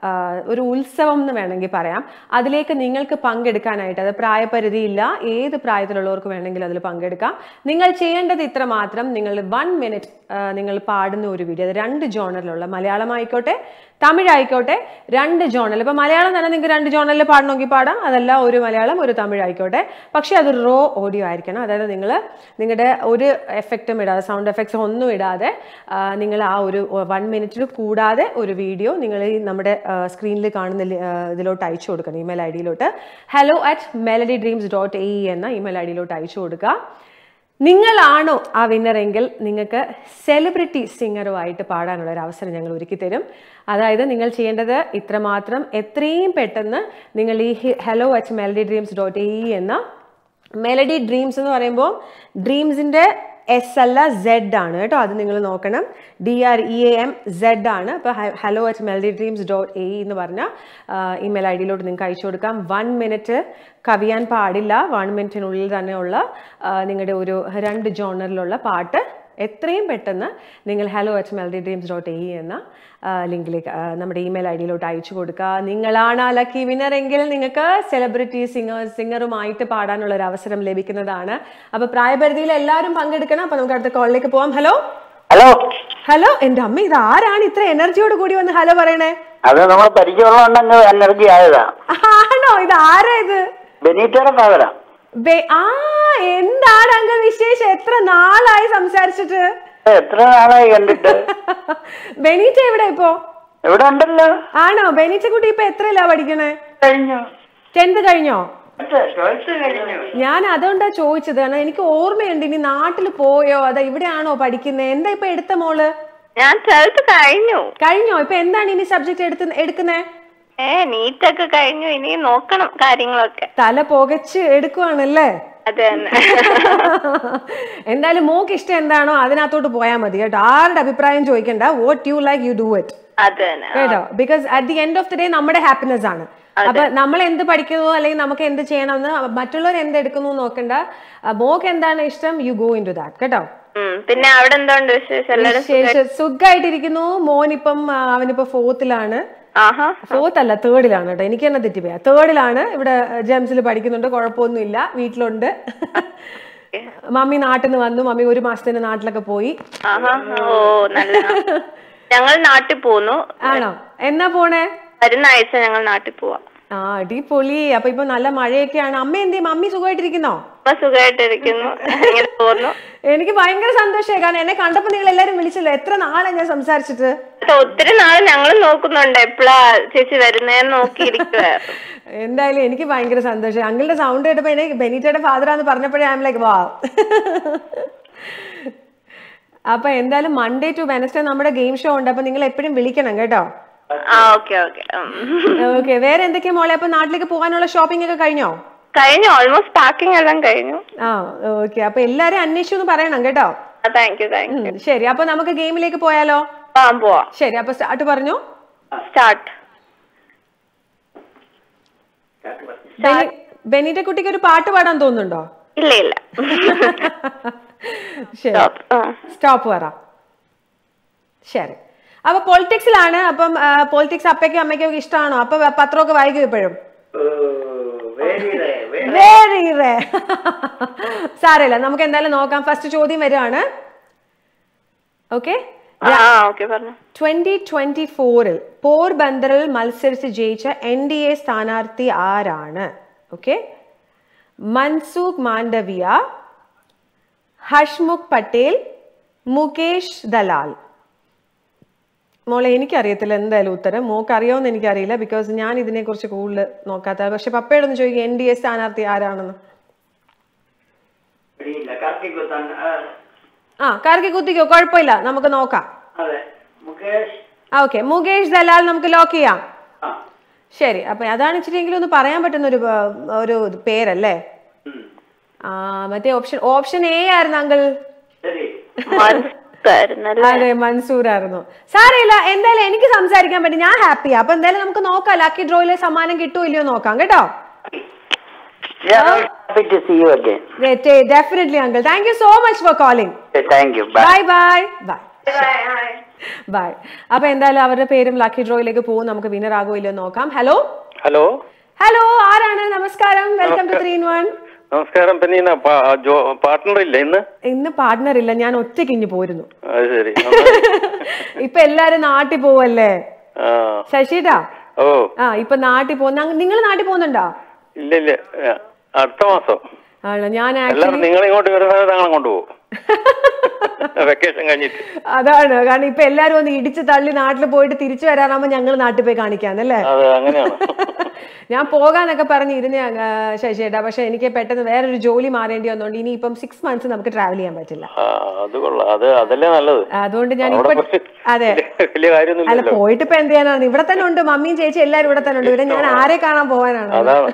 A: ആ, ഒരു ഉത്സവം എന്ന് വേണമെങ്കിൽ പറയാം അതിലേക്ക് നിങ്ങൾക്ക് പങ്കെടുക്കാനായിട്ട് അത് പ്രായപരിധിയില്ല ഏത് പ്രായത്തിലുള്ളവർക്ക് വേണമെങ്കിലും അതിൽ പങ്കെടുക്കാം നിങ്ങൾ ചെയ്യേണ്ടത് ഇത്ര മാത്രം നിങ്ങൾ വൺ മിനിറ്റ് നിങ്ങൾ പാടുന്ന ഒരു വീഡിയോ അത് രണ്ട് ജോണറിലുള്ള മലയാളം ആയിക്കോട്ടെ തമിഴ് ആയിക്കോട്ടെ രണ്ട് ജോണൽ ഇപ്പൊ മലയാളം തന്നെ നിങ്ങൾക്ക് രണ്ട് ജോണലിൽ പാടണമെങ്കിൽ പാടാം അതല്ല ഒരു മലയാളം ഒരു തമിഴ് ആയിക്കോട്ടെ പക്ഷേ അത് റോ ഓഡിയോ ആയിരിക്കണം അതായത് നിങ്ങൾ നിങ്ങളുടെ ഒരു എഫക്റ്റും ഇടാതെ സൗണ്ട് എഫക്ട്സ് ഒന്നും ഇടാതെ നിങ്ങൾ ആ ഒരു വൺ മിനിറ്റിൽ കൂടാതെ ഒരു വീഡിയോ നിങ്ങൾ ഈ നമ്മുടെ സ്ക്രീനിൽ കാണുന്ന ലി- ആ, ഇതിലോട്ട് അയച്ചു കൊടുക്കണം ഇമെയിൽ ഐ ഡിയിലോട്ട് hello at melody dreams dot A എന്ന ഇമെയിൽ ഐ ഡിയിലോട്ട് അയച്ചു കൊടുക്കുക നിങ്ങളാണോ ആ വിന്നറെങ്കിൽ നിങ്ങൾക്ക് സെലിബ്രിറ്റി സിംഗറുമായിട്ട് പാടാനുള്ള ഒരു അവസരം ഞങ്ങൾ ഒരുക്കി തരും അതായത് നിങ്ങൾ ചെയ്യേണ്ടത് ഇത്രമാത്രം എത്രയും പെട്ടെന്ന് നിങ്ങൾ ഈ hello at melody dreams dot A എന്ന മെലഡി ഡ്രീംസ് എന്ന് പറയുമ്പോൾ ഡ്രീംസിൻ്റെ എസ് അല്ല സെഡ് ആണ് കേട്ടോ അത് നിങ്ങൾ നോക്കണം D R E A M Z ആണ് അപ്പോൾ hello at melody dreams dot A എന്ന് പറഞ്ഞ ഇമെയിൽ ഐ ഡിയിലോട്ട് നിങ്ങൾക്ക് അയച്ചു കൊടുക്കാം വൺ മിനിറ്റ് കവിയാൻ പാടില്ല വൺ മിനിറ്റിനുള്ളിൽ തന്നെയുള്ള ആ, നിങ്ങളുടെ ഒരു രണ്ട് ജോണറിലുള്ള പാട്ട് എത്രയും പെട്ടെന്ന് നിങ്ങൾ hello at melody dreams dot A എന്ന ആ, ലിങ്കിലേക്ക് ആ, നമ്മുടെ ഇമെയിൽ ഐ ഡിയിലോട്ട് അയച്ചു കൊടുക്കുക നിങ്ങളാണ് ആ ലക്കി വിന്നർ എങ്കിൽ നിങ്ങൾക്ക് സെലിബ്രിറ്റി സിംഗേഴ്സ് സിംഗറുമായിട്ട് പാടാനുള്ള ഒരു അവസരം ലഭിക്കുന്നതാണ് അപ്പൊ പ്രായപരിധിയിൽ എല്ലാവരും പങ്കെടുക്കണം അപ്പൊ നമുക്ക് അടുത്ത കോളിലേക്ക് പോവാം ഹലോ
H: ഹലോ
A: ഹലോ എന്റെ അമ്മ ഇത് ആരാണ് ഇത്ര എനർജിയോട് കൂടി വന്ന് ഹലോ പറയണേ
H: അത് നമ്മൾ പരിചയമുള്ളതുകൊണ്ടങ്ങ് എനർജി ആയതാ
A: ആണോ ഇത് ആരാ ഇത്
H: ബെനീറ്റയുടെ ഫാദറാ
A: ബെ- ആ എന്താണ് അങ്ക വിശേഷം എത്ര നാളായി സംസാരിച്ചിട്ട്
H: എത്ര നാളായി കണ്ടിട്ട്
A: ബെനീറ്റ എവിടെ ഇപ്പോ
H: ഇവിടെ ഉണ്ടല്ലോ
A: ആണോ ബെനീറ്റ കുട്ടി ഇപ്പൊ എത്രയിലാ പഠിക്കണേ
H: കഴിഞ്ഞു
A: ടെൻത്ത് കഴിഞ്ഞോ
H: ട്വൽത്ത് കഴിഞ്ഞു
A: ഞാൻ അതുകൊണ്ടാ ചോദിച്ചത് കാരണം എനിക്ക് ഓർമ്മയുണ്ട് ഇനി നാട്ടിൽ പോയോ അതാ ഇവിടെയാണോ പഠിക്കുന്നത് എന്താ ഇപ്പൊ എടുത്ത മോള്
I: ഞാൻ ട്വൽത്ത് കഴിഞ്ഞു
A: കഴിഞ്ഞോ ഇപ്പൊ എന്താണ് ഇനി സബ്ജക്ട് എടുത്ത് എടുക്കുന്നേ
I: ഏ നീറ്റൊക്കെ കഴിഞ്ഞു ഇനി നോക്കണം കാര്യങ്ങളൊക്കെ
A: തല പുകച്ച് എടുക്കുവാണല്ലേ
I: അത് തന്നെ
A: എന്തായാലും മോക്ക് ഇഷ്ടം എന്താണോ അതിനകത്തോട്ട് പോയാൽ മതി കേട്ടോ ആരുടെ അഭിപ്രായം ചോദിക്കണ്ട vote you like you do it
I: അത് തന്നെ
A: കേട്ടോ because at the end of the day നമ്മുടെ ഹാപ്പിനെസ് ആണ് അപ്പൊ നമ്മൾ എന്ത് പഠിക്കുന്നു അല്ലെങ്കിൽ നമുക്ക് എന്ത് ചെയ്യണമെന്ന് മറ്റുള്ളവർ എന്ത് എടുക്കുന്നു നോക്കണ്ട ആ, മോക്ക് എന്താണ് ഇഷ്ടം you go into that കേട്ടോ
I: ഉം. പിന്നെ അവിടെ എന്തുണ്ട് വിശേഷം എല്ലാരും
A: ശേഷം സുഖമായിട്ടിരിക്കുന്നു മോനിപ്പം ആ, അവനിപ്പോ ഫോർത്തിലാണ്
I: ആഹാ
A: ഫോർത്ത് അല്ല തേർഡിലാണ് കേട്ടോ എനിക്ക് തന്നെ തെറ്റിപ്പോയാ തേർഡിലാണ് ഇവിടെ ജെംസിൽ പഠിക്കുന്നുണ്ട് കുഴപ്പമൊന്നുമില്ല വീട്ടിലുണ്ട് മമ്മി നാട്ടിൽ നിന്ന് വന്നു മമ്മി ഒരു മാസത്തിന് നാട്ടിലൊക്കെ പോയി
I: ആഹാ ഓ നല്ല ഞങ്ങൾ നാട്ടിൽ പോന്നു
A: ആണോ എന്നാ പോണേ
I: വരുന്ന ആഴ്ച ഞങ്ങൾ നാട്ടിൽ പോവാ
A: ആ അടിപൊളി അപ്പൊ ഇപ്പൊ നല്ല മഴയൊക്കെയാണ് അമ്മ എന്ത് ചെയ്യും? മമ്മി സുഖമായിട്ടിരിക്കുന്നോ
I: അപ്പൊ സുഖമായിട്ടിരിക്കുന്നു ഇങ്ങനെ പോന്നു
A: എനിക്ക് ഭയങ്കര സന്തോഷമായി കാരണം എന്നെ കണ്ടപ്പോ നിങ്ങൾ എല്ലാരും വിളിച്ചല്ലോ എത്ര നാളെ ഞാൻ സംസാരിച്ചിട്ട്
I: അത് ഒത്തിരി നാള് ഞങ്ങൾ നോക്കുന്നുണ്ട് എപ്പോഴാ ചേച്ചി വരുന്നേന്ന് നോക്കിയിരിക്കുക
A: എന്തായാലും എനിക്ക് ഭയങ്കര സന്തോഷം അങ്കിളുടെ സൗണ്ട് കേട്ടപ്പോ എനിക്ക് ബെനീറ്റയുടെ ഫാദറാന്ന് പറഞ്ഞപ്പോഴേ ഐ എം ലൈക്ക് വാ അപ്പൊ എന്തായാലും മൺഡേ ടു വെനസ്ഡേ നമ്മുടെ ഗെയിം ഷോ ഉണ്ട് അപ്പൊ നിങ്ങൾ എപ്പോഴും വിളിക്കണം കേട്ടോ
I: ആ ഓക്കെ ഓക്കെ
A: ഓക്കെ വേറെ എന്തൊക്കെയാ മോളെ അപ്പൊ നാട്ടിലേക്ക് പോകാനുള്ള ഷോപ്പിംഗ് ഒക്കെ കഴിഞ്ഞോ
I: കഴിഞ്ഞു ഓൾമോസ്റ്റ് പാക്കിംഗ് എല്ലാം കഴിഞ്ഞു
A: ആ ഓക്കെ അപ്പൊ എല്ലാരും അന്വേഷിച്ചു എന്ന് പറയണം കേട്ടോ
I: താങ്ക് യു താങ്ക് യു
A: ഉം, ശരി അപ്പൊ നമുക്ക് ഗെയിമിലേക്ക് പോയാലോ
I: പോവാം പോവാം
A: ശരി അപ്പൊ സ്റ്റാർട്ട് പറഞ്ഞു
I: സ്റ്റാർട്ട്
A: ബെനി- ബെനീറ്റ കുട്ടിക്ക് ഒരു പാട്ട് പാടാൻ തോന്നുന്നുണ്ടോ
I: ഇല്ല ഇല്ല
A: ശരി
I: Stop. ആ.
A: സ്റ്റോപ്പ് പറ ശരി അപ്പൊ പൊളിറ്റിക്സിലാണ് അപ്പം പൊളിറ്റിക്സ് അപ്പയ്ക്കും അമ്മയ്ക്കും ഒക്കെ ഇഷ്ടമാണോ അപ്പൊ പത്രമൊക്കെ വായിക്കും ഇപ്പോഴും വെരി റേ സാരമില്ല നമുക്ക് എന്തായാലും നോക്കാം ഫസ്റ്റ് ചോദ്യം വരികയാണ് ഓക്കെ
I: ആ ഓക്കെ പറഞ്ഞു
A: ട്വന്റി ട്വന്റി ഫോറിൽ പോർബന്തറിൽ മത്സരിച്ച് ജയിച്ച എൻ ഡി എ സ്ഥാനാർത്ഥി ആരാണ് ഓക്കെ മൻസൂഖ് മാണ്ഡവിയ ഹഷ്മുഖ് പട്ടേൽ മുകേഷ് ദലാൽ മോളെ എനിക്കറിയത്തില്ല എന്തായാലും ഉത്തരം മോക്ക് അറിയാമെന്ന് എനിക്കറിയില്ല ബിക്കോസ് ഞാൻ ഇതിനെക്കുറിച്ച് കൂടുതൽ നോക്കാത്ത പക്ഷെ പപ്പയോട് ഒന്ന് ചോദിക്കുക എൻ ഡി എ സ്ഥാനാർത്ഥി ആരാണെന്ന് ആ കാർക്കി കുത്തിക്കോ കുഴപ്പമില്ല നമുക്ക് നോക്കാം
H: അതെ മുകേഷ്
A: ആ ഓക്കെ മുകേഷ് ദലാൽ നമുക്ക് ലോക്ക് ചെയ്യാം ശരി അപ്പൊ അതാണ് ഇച്ചിരിയെങ്കിലും ഒന്ന് പറയാൻ പറ്റുന്ന ഒരു ആ, ഒരു പേരല്ലേ ആ മറ്റേ ഓപ്ഷൻ ഓപ്ഷൻ എ ആയിരുന്നു അങ്കിൾ
H: ശരി
I: മനസ്സായിരുന്നല്ലേ
A: അതെ മൻസൂർ ആയിരുന്നു സാരമില്ല എന്തായാലും എനിക്ക് സംസാരിക്കാൻ പറ്റും ഞാൻ ഹാപ്പിയാ അപ്പൊ എന്തായാലും നമുക്ക് നോക്കാം ലക്കി ഡ്രോയിലെ സമ്മാനം കിട്ടുമോ ഇല്ലയോ നോക്കാം കേട്ടോ
H: happy to see you again.
A: Definitely uncle thank you so much for calling
H: Thank you. Bye.
A: Bye bye bye
I: Bye, bye.
A: Bye അപ്പൊ എന്തായാലും അവരുടെ പേരും ലക്കി ഡ്രോയിലേക്ക് പോകും നമുക്ക് വിന്നർ ആകോ ഇല്ലയോ എന്ന് നോക്കാം ഹലോ
J: ഹലോ
A: ഹലോ ആരാണ് നമസ്കാരം welcome to three in one
J: നമസ്കാരം പിന്നെ ഇന്ന് പാർട്ട്ണർ ഇല്ല ഇന്ന്
A: ഇന്ന് പാർട്ട്ണർ ഇല്ല ഞാൻ ഒറ്റയ്ക്ക് ഇഞ്ഞു പോരുന്നു
J: അത് ശരി
A: ഇപ്പൊ എല്ലാരും നാട്ടിൽ പോവല്ലേ
J: ആ
A: ശശിട്ടാ
J: ഓ
A: ആ ഇപ്പൊ നാട്ടിൽ പോകുന്ന നിങ്ങൾ നാട്ടിൽ പോകുന്നുണ്ടോ
J: ഇല്ല ഇല്ല ആ, അടുത്ത മാസം
A: ആണോ ഞാൻ
J: എല്ലാവരും
A: ആക്ച്വലി
J: നിങ്ങൾ ഇങ്ങോട്ട് വരുന്ന സമയത്ത് ഞങ്ങൾ കൊണ്ടുപോകും വെക്കേഷൻ കഴിഞ്ഞിട്ട്
A: അതാണ് കാരണം ഇപ്പൊ എല്ലാരും ഒന്ന് ഇടിച്ച് തള്ളി നാട്ടിൽ പോയിട്ട് തിരിച്ചു വരാറാകുമ്പോ ഞങ്ങൾ നാട്ടിൽ പോയി കാണിക്കാന്നല്ലേ
J: അതെ അങ്ങനെയാണ്
A: ഞാൻ പോകാന്നൊക്കെ പറഞ്ഞ് ഇരുന്ന് ശശിയേട്ടാ പക്ഷെ എനിക്ക് പെട്ടെന്ന് വേറൊരു ജോലി മാറേണ്ടി വന്നോണ്ട് ഇനി ഇപ്പം സിക്സ് മന്ത്സ് നമുക്ക് ട്രാവൽ ചെയ്യാൻ പറ്റില്ല
J: ആ അത് കൊള്ളാം അത് അതല്ലേ നല്ലത്
A: അതുകൊണ്ട് ഞാൻ
J: അവിടെ
A: ഇപ്പൊ
J: പോയി
A: അതെ
J: വലിയ
A: അല്ല
J: കാര്യമൊന്നുമില്ലല്ലോ
A: പോയിട്ട് ഇപ്പൊ എന്ത് ചെയ്യാനാണ് ഇവിടെ തന്നെ ഉണ്ട് മമ്മിയും ചേച്ചി എല്ലാരും ഇവിടെ തന്നെ ഉണ്ട് ഇവരെ ഞാൻ ആരെ കാണാൻ പോവാനാണ്
J: അതാണ്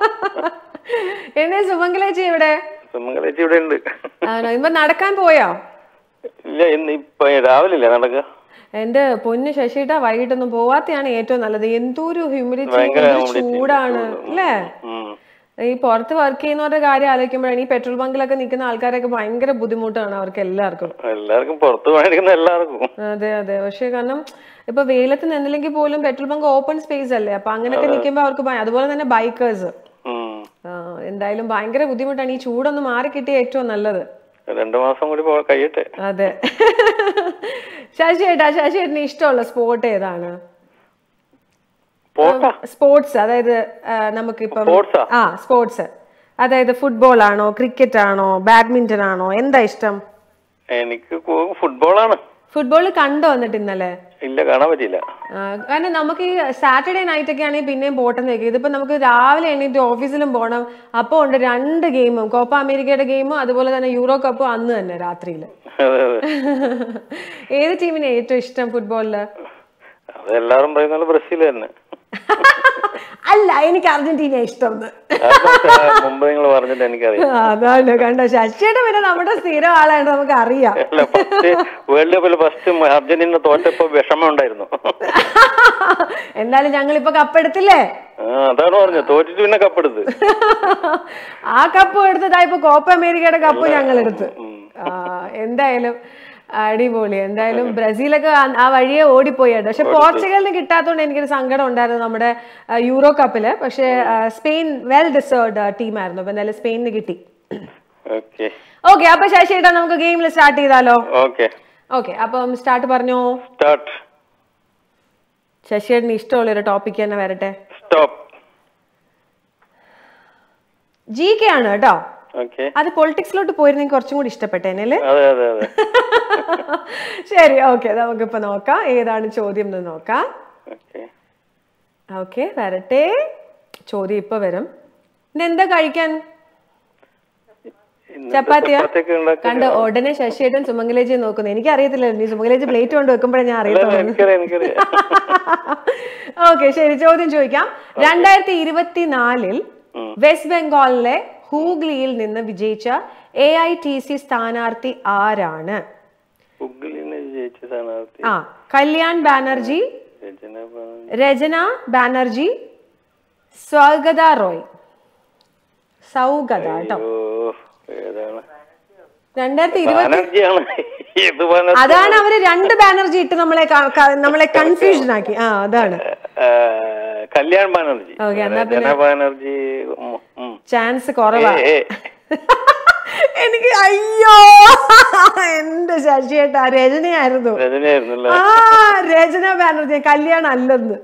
A: എന്നെ സുമംഗലേച്ചി ഇവിടെ
J: സുമംഗലേച്ചി ഇവിടെ ഉണ്ട്
A: ആണോ ഇപ്പൊ നടക്കാൻ പോയോ
J: ഇല്ല ഇന്ന് ഇപ്പൊ രാവിലെ ഇല്ലേ നടക്കുക
A: എന്റെ പൊന്ന് ശശിയുടെ വൈകിട്ടൊന്നും പോവാത്തയാണ് ഏറ്റവും നല്ലത് എന്തോരു ഹ്യൂമിഡിറ്റി
J: ഭയങ്കര humidity.
A: ചൂടാണ് അല്ലേ
J: ഉം.
A: ഈ പുറത്ത് വർക്ക് ചെയ്യുന്നവരുടെ കാര്യം ആലോചിക്കുമ്പോഴാണ് ഈ പെട്രോൾ ബങ്കിലൊക്കെ നിൽക്കുന്ന ആൾക്കാരൊക്കെ ഭയങ്കര ബുദ്ധിമുട്ടാണ് അവർക്ക് എല്ലാവർക്കും
J: എല്ലാവർക്കും പുറത്ത് പണിയെടുക്കുന്ന എല്ലാവർക്കും
A: അതെ അതെ പക്ഷെ കാരണം ഇപ്പൊ വെയിലത്ത് നിന്നില്ലെങ്കിൽ പോലും പെട്രോൾ ബങ്ക് ഓപ്പൺ സ്പേസ് അല്ലേ അപ്പൊ അങ്ങനെയൊക്കെ നിൽക്കുമ്പോൾ അവർക്ക് ഭയ- അതുപോലെ തന്നെ ബൈക്കേഴ്സ്
J: ഉം.
A: എന്തായാലും ഭയങ്കര ബുദ്ധിമുട്ടാണ് ഈ ചൂടൊന്ന് മാറി കിട്ടിയ ഏറ്റവും നല്ലത്
J: രണ്ടു മാസം കൂടി പോ കഴിയട്ടെ
A: അതെ ശശി ഏട്ടാ ശശി ഏട്ടന് ഇഷ്ടമുള്ള സ്പോർട്ട് ഏതാണ്
J: പോട്ടാ
A: സ്പോർട്സ് അതായത് ആ, നമുക്കിപ്പം
J: Sports ആ?
A: ആ സ്പോർട്സ് അതായത് ഫുട്ബോൾ ആണോ ക്രിക്കറ്റ് ആണോ ബാഡ്മിന്റൺ ആണോ എന്താ ഇഷ്ടം
J: എനിക്ക് ഫുട്ബോളാണ്
A: ഫുട്ബോൾ കണ്ടോ വന്നിട്ട് ഇന്നലെ
J: ഇല്ല കാണാൻ പറ്റിയില്ല
A: ആ, കാരണം നമുക്ക് ഈ സാറ്റർഡേ നൈറ്റ് ഒക്കെ ആണെങ്കിൽ പിന്നെയും പോട്ടെന്ന് വെക്കും ഇതിപ്പോ നമുക്ക് രാവിലെ എണീറ്റ് ഓഫീസിലും പോകണം അപ്പോൾ ഉണ്ട് രണ്ട് ഗെയിമും കോപ്പ അമേരിക്കയുടെ ഗെയിമും അതുപോലെ തന്നെ യൂറോ കപ്പും അന്ന് തന്നെ രാത്രിയിൽ
J: അതെ അതെ
A: ഏത് ടീമിനെ ഏറ്റവും ഇഷ്ടം ഫുട്ബോളില്
J: അത് എല്ലാവരും പറയുന്നത് ബ്രസീൽ തന്നെ
A: അല്ല എനിക്ക് അർജന്റീന ഇഷ്ടം എന്ന്.
J: കാരണം മുമ്പ് നിങ്ങൾ പറഞ്ഞിട്ട് എനിക്കറിയാം
A: അതാണ് കണ്ടോ ശശിയുടെ പിന്നെ നമ്മുടെ സ്ഥിരം ആളാണ് നമുക്ക് അറിയാം
J: അല്ല ഫസ്റ്റ് വേൾഡ് കപ്പിൽ ഫസ്റ്റ് അർജന്റീന തോറ്റപ്പോ വിഷമം ഉണ്ടായിരുന്നു
A: എന്തായാലും ഞങ്ങൾ ഇപ്പൊ കപ്പെടുത്തില്ലേ
J: ആ, അതാണ് പറഞ്ഞത് തോറ്റിട്ട് പിന്നെ കപ്പെടുത്ത്
A: ആ കപ്പ് എടുത്തതാ ഇപ്പൊ കോപ്പ അമേരിക്കയുടെ കപ്പ് ഞങ്ങൾ എടുത്ത് ആ, എന്തായാലും അടിപൊളി എന്തായാലും ബ്രസീലൊക്കെ ആ- ആ വഴിയെ ഓടിപ്പോയി കേട്ടോ പക്ഷെ പോർച്ചുഗലിന് കിട്ടാത്തതുകൊണ്ട് എനിക്കൊരു സങ്കടം ഉണ്ടായിരുന്നു നമ്മുടെ ആ, യൂറോ കപ്പില് പക്ഷെ ആ, സ്പെയിൻ വെൽ ഡിസേർവ്ഡ് ടീമായിരുന്നു അപ്പൊ എന്തായാലും സ്പെയിനിന് കിട്ടി
J: ഓക്കെ
A: ഓക്കെ അപ്പൊ ശശിയേട്ടാ നമുക്ക് ഗെയിമിൽ സ്റ്റാർട്ട് ചെയ്താലോ
J: ഓക്കെ
A: ഓക്കെ അപ്പം സ്റ്റാർട്ട് പറഞ്ഞോ
J: സ്റ്റാർട്ട്
A: ശശിയേട്ടന് ഇഷ്ടമുള്ള ഒരു ടോപ്പിക് തന്നെ വരട്ടെ
J: സ്റ്റോപ്പ്
A: ജി കെ ആണ് കേട്ടോ
J: ഓക്കെ
A: അത് പൊളിറ്റിക്സിലോട്ട് പോയിരുന്നെങ്കിൽ കുറച്ചും കൂടി ഇഷ്ടപ്പെട്ടേനെ അല്ലേ
J: അതെ അതെ അതെ
A: ശരി ഓക്കെ നമുക്കിപ്പോ നോക്കാം ഏതാണ് ചോദ്യം എന്ന് നോക്കാം
J: ഓക്കെ
A: ഓക്കെ വരട്ടെ ചോദ്യം ഇപ്പൊ വരും ഇന്ന് എന്താ കഴിക്കാൻ ചപ്പാത്തിയാ
J: ചപ്പാത്തിയൊക്കെ ഉണ്ടാക്കി
A: കണ്ട് ഉടനെ ശശിയേട്ടൻ സുമംഗലേജി നോക്കുന്നു എനിക്ക് അറിയത്തില്ല നീ സുമംഗലേജി പ്ലേറ്റ് കൊണ്ട് വെക്കുമ്പോഴേ ഞാൻ അറിയത്തുള്ളൂ
J: എനിക്കറിയാം എനിക്കറിയാം
A: ഓക്കെ ശരി ചോദ്യം ചോദിക്കാം രണ്ടായിരത്തി ഇരുപത്തിനാലിൽ വെസ്റ്റ് ബംഗാളിലെ ഹൂഗ്ലിയിൽ നിന്ന് വിജയിച്ച എ ഐ ടി സി സ്ഥാനാർത്ഥി ആരാണ്
J: ഉഗ്ലിനെ ജയിച്ച സ്ഥാനാർത്ഥി
A: ആ കല്യാൺ ബാനർജി
J: രചന ബാനർജി.
A: രചന ബാനർജി സ്വാഗത റോയ് സൗഗത കേട്ടോ
J: ഓ ഏതാണ്
A: രണ്ടായിരത്തി ഇരുപത്തി
J: ബാനർജിയാണ് ഏത് ബാനർജി
A: അതാണ് അവര് രണ്ട് ബാനർജി ഇട്ട് നമ്മളെ ക- ക- നമ്മളെ കൺഫ്യൂഷൻ ആക്കി ആ അതാണ്
J: ആ, കല്യാൺ ബാനർജി
A: Okay, എന്നാ പിന്നെ-
J: രചന ബാനർജി ഉം, ഉം.
A: ചാൻസ് കുറവാ
J: ഏ, ഏ.
A: എനിക്ക് അയ്യോ എന്റെ ശശിയേട്ടാ രചനയായിരുന്നു
J: രചനയായിരുന്നല്ലോ
A: ആ രചന ബാനർജി കല്യാണം അല്ലെന്ന്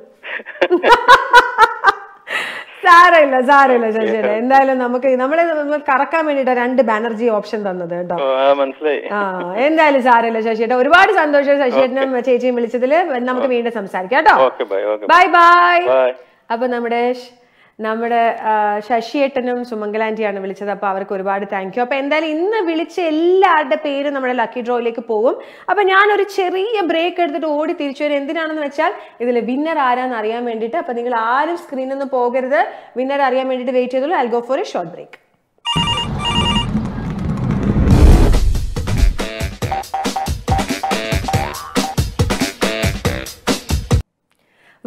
A: സാരമില്ല സാരമില്ല ശശിയേട്ടാ എന്തായാലും നമുക്ക് നമ്മളെ നമ്മൾ കറക്കാൻ വേണ്ടിട്ടാ രണ്ട് ബാനർജി ഓപ്ഷൻ തന്നത് കേട്ടോ
J: ഓ, ആ, മനസ്സിലായി
A: ആ എന്തായാലും സാരമില്ല ശശിയേട്ടാ ഒരുപാട് സന്തോഷം ശശിയേട്ടനും ചേച്ചിയും വിളിച്ചതിൽ നമുക്ക് വീണ്ടും സംസാരിക്കാം കേട്ടോ
J: okay bye okay
A: bye bye
J: bye
A: അപ്പൊ നമ്മുടെ ഷ്- നമ്മുടെ ആ, ശശിയേട്ടനും സുമംഗലാന്റിയാണ് വിളിച്ചത് അപ്പൊ അവർക്ക് ഒരുപാട് താങ്ക് യു അപ്പൊ എന്തായാലും ഇന്ന് വിളിച്ച എല്ലാവരുടെ പേരും നമ്മുടെ ലക്കി ഡ്രോയിലേക്ക് പോകും അപ്പൊ ഞാനൊരു ചെറിയ ബ്രേക്ക് എടുത്തിട്ട് ഓടി തിരിച്ചു വരും എന്തിനാണെന്ന് വെച്ചാൽ ഇതിൽ വിന്നർ ആരാന്ന് അറിയാൻ വേണ്ടിയിട്ട് അപ്പൊ നിങ്ങൾ ആരും സ്ക്രീനിൽ നിന്ന് പോകരുത് വിന്നർ അറിയാൻ വേണ്ടിയിട്ട് വെയിറ്റ് ചെയ്തോളൂ I go for a short break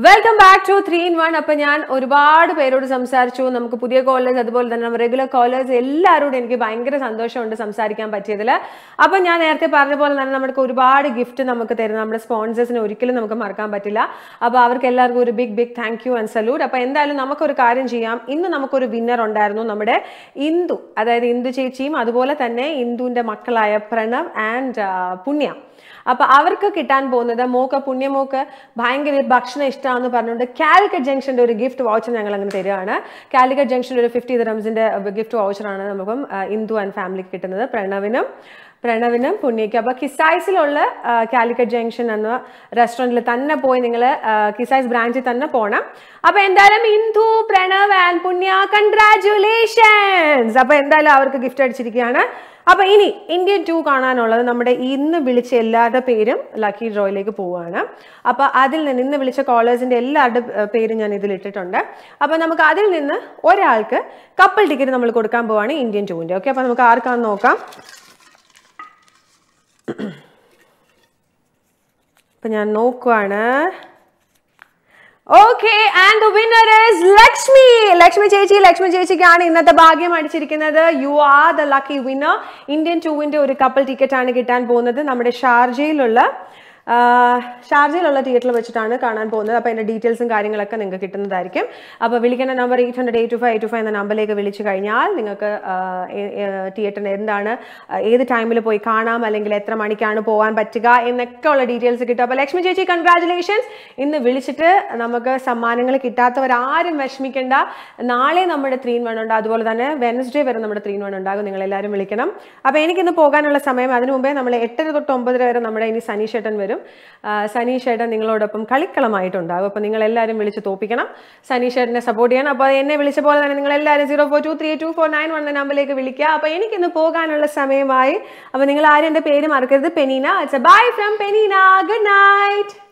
A: welcome back to three in one അപ്പൊ ഞാൻ ഒരുപാട് പേരോട് സംസാരിച്ചു നമുക്ക് പുതിയ കോളേജ് അതുപോലെ തന്നെ റെഗുലർ കോളേജ് എല്ലാവരോടും എനിക്ക് ഭയങ്കര സന്തോഷമുണ്ട് സംസാരിക്കാൻ പറ്റിയതിൽ അപ്പൊ ഞാൻ നേരത്തെ പറഞ്ഞ പോലെ തന്നെ നമുക്ക് ഒരുപാട് ഗിഫ്റ്റ് നമുക്ക് തരുന്ന നമ്മുടെ സ്പോൺസേഴ്സിനെ ഒരിക്കലും നമുക്ക് മറക്കാൻ പറ്റില്ല അപ്പൊ അവർക്ക് എല്ലാവർക്കും ഒരു big big thank you and salute അപ്പൊ എന്തായാലും നമുക്കൊരു കാര്യം ചെയ്യാം ഇന്ന് നമുക്കൊരു വിന്നർ ഉണ്ടായിരുന്നു നമ്മുടെ ഇന്ദു അതായത് ഇന്ദു ചേച്ചിയും അതുപോലെ തന്നെ ഇന്ദുവിന്റെ മക്കളായ പ്രണവ് ആൻഡ് പുണ്യ അപ്പൊ അവർക്ക് കിട്ടാൻ പോകുന്നത് മോക്ക് പുണ്യമോക്ക് ഭയങ്കര ഭക്ഷണം ഇഷ്ടമാണെന്ന് പറഞ്ഞുകൊണ്ട് കാലിക്കറ്റ് ജംഗ്ഷന്റെ ഒരു ഗിഫ്റ്റ് വൗച്ചർ ഞങ്ങൾ അങ്ങനെ തരികയാണ് കാലിക്കറ്റ് ജംഗ്ഷന്റെ ഒരു ഫിഫ്റ്റി റംസിന്റെ ഗിഫ്റ്റ് വൗച്ചറാണ് നമുക്കും ആ, ഇന്ദു ആൻഡ് ഫാമിലിക്ക് കിട്ടുന്നത് പ്രണവിനും പ്രണവിനും പുണ്യയ്ക്കും അപ്പൊ കിസൈസിലുള്ള ആ, കാലിക്കറ്റ് ജംഗ്ഷൻ എന്ന റെസ്റ്റോറൻറ്റിൽ തന്നെ പോയി നിങ്ങൾ കിസൈസ് ബ്രാഞ്ചിൽ തന്നെ പോകണം അപ്പൊ എന്തായാലും ഇന്ദു പ്രണവ് ആൻഡ് പുണ്യ കൺഗ്രാറ്റുലേഷൻസ് അപ്പൊ എന്തായാലും അവർക്ക് ഗിഫ്റ്റ് അടിച്ചിരിക്കുകയാണ് അപ്പൊ ഇനി ഇന്ത്യൻ ടു കാണാനുള്ളത് നമ്മുടെ ഇന്ന് വിളിച്ച എല്ലാവരുടെ പേരും ലക്കി ഡ്രോയിലേക്ക് പോവുകയാണ് അപ്പൊ അതിൽ നിന്ന് ഇന്ന് വിളിച്ച കോളേജിന്റെ എല്ലാവരുടെ ഏർ, പേരും ഞാൻ ഇതിൽ ഇട്ടിട്ടുണ്ട് അപ്പൊ നമുക്ക് അതിൽ നിന്ന് ഒരാൾക്ക് കപ്പിൾ ടിക്കറ്റ് നമ്മൾ കൊടുക്കാൻ പോവാണ് ഇന്ത്യൻ ടൂവിന്റെ ഓക്കെ അപ്പൊ നമുക്ക് ആർക്കാന്ന് നോക്കാം അപ്പൊ ഞാൻ നോക്കുവാണ് okay and the winner is Lakshmi Lakshmi ചേച്ചി ലക്ഷ്മി ചേച്ചിക്കാണ് ഇന്നത്തെ ഭാഗ്യം അടിച്ചിരിക്കുന്നത് you are the lucky winner Indian ടൂവിന്റെ ഒരു കപ്പിൾ ടിക്കറ്റ് ആണ് കിട്ടാൻ പോകുന്നത് നമ്മുടെ ഷാർജയിലുള്ള ആ, ഷാർജയിലുള്ള തിയേറ്ററിൽ വെച്ചിട്ടാണ് കാണാൻ പോകുന്നത് അപ്പോൾ അതിൻ്റെ ഡീറ്റെയിൽസും കാര്യങ്ങളൊക്കെ നിങ്ങൾക്ക് കിട്ടുന്നതായിരിക്കും അപ്പോൾ വിളിക്കേണ്ട number eight hundred eight two five eight two five എന്ന നമ്പറിലേക്ക് വിളിച്ചു കഴിഞ്ഞാൽ നിങ്ങൾക്ക് തിയേറ്ററിന് എന്താണ് ആ, ഏത് ടൈമിൽ പോയി കാണാം അല്ലെങ്കിൽ എത്ര മണിക്കാണ് പോകാൻ പറ്റുക എന്നൊക്കെ ഉള്ള ഡീറ്റെയിൽസ് കിട്ടും അപ്പോൾ ലക്ഷ്മി ചേച്ചി കൺഗ്രാറ്റുലേഷൻസ് ഇന്ന് വിളിച്ചിട്ട് നമുക്ക് സമ്മാനങ്ങൾ കിട്ടാത്തവരാരും വിഷമിക്കേണ്ട നാളെ നമ്മുടെ ത്രീ വൺ ഉണ്ട് അതുപോലെ തന്നെ വെനസ്ഡേ വരെ നമ്മുടെ ത്രീ വൺ ഉണ്ടാകും നിങ്ങൾ എല്ലാവരും വിളിക്കണം അപ്പോൾ എനിക്കിന്ന് പോകാനുള്ള സമയം അതിനു മുമ്പേ നമ്മൾ എട്ടര തൊട്ട് ഒമ്പതര വരെ നമ്മുടെ ഇനി സനി ചേട്ടൻ വരും ആ, സനി ചേട്ടൻ നിങ്ങളോടൊപ്പം കളിക്കളമായിട്ടുണ്ടാകും അപ്പോൾ നിങ്ങൾ എല്ലാവരും വിളിച്ച് തോപ്പിക്കണം സനി ചേട്ടനെ സപ്പോർട്ട് ചെയ്യണം അപ്പോൾ എന്നെ വിളിച്ച പോലെ തന്നെ നിങ്ങൾ എല്ലാവരും zero four two three two four nine one എന്ന നമ്പറിലേക്ക് വിളിക്കുക അപ്പോൾ എനിക്കിന്ന് പോകാനുള്ള സമയമായി അപ്പോൾ നിങ്ങൾ ആരും എൻ്റെ പേര് മറക്കരുത് Penina it's a bye from Penina good night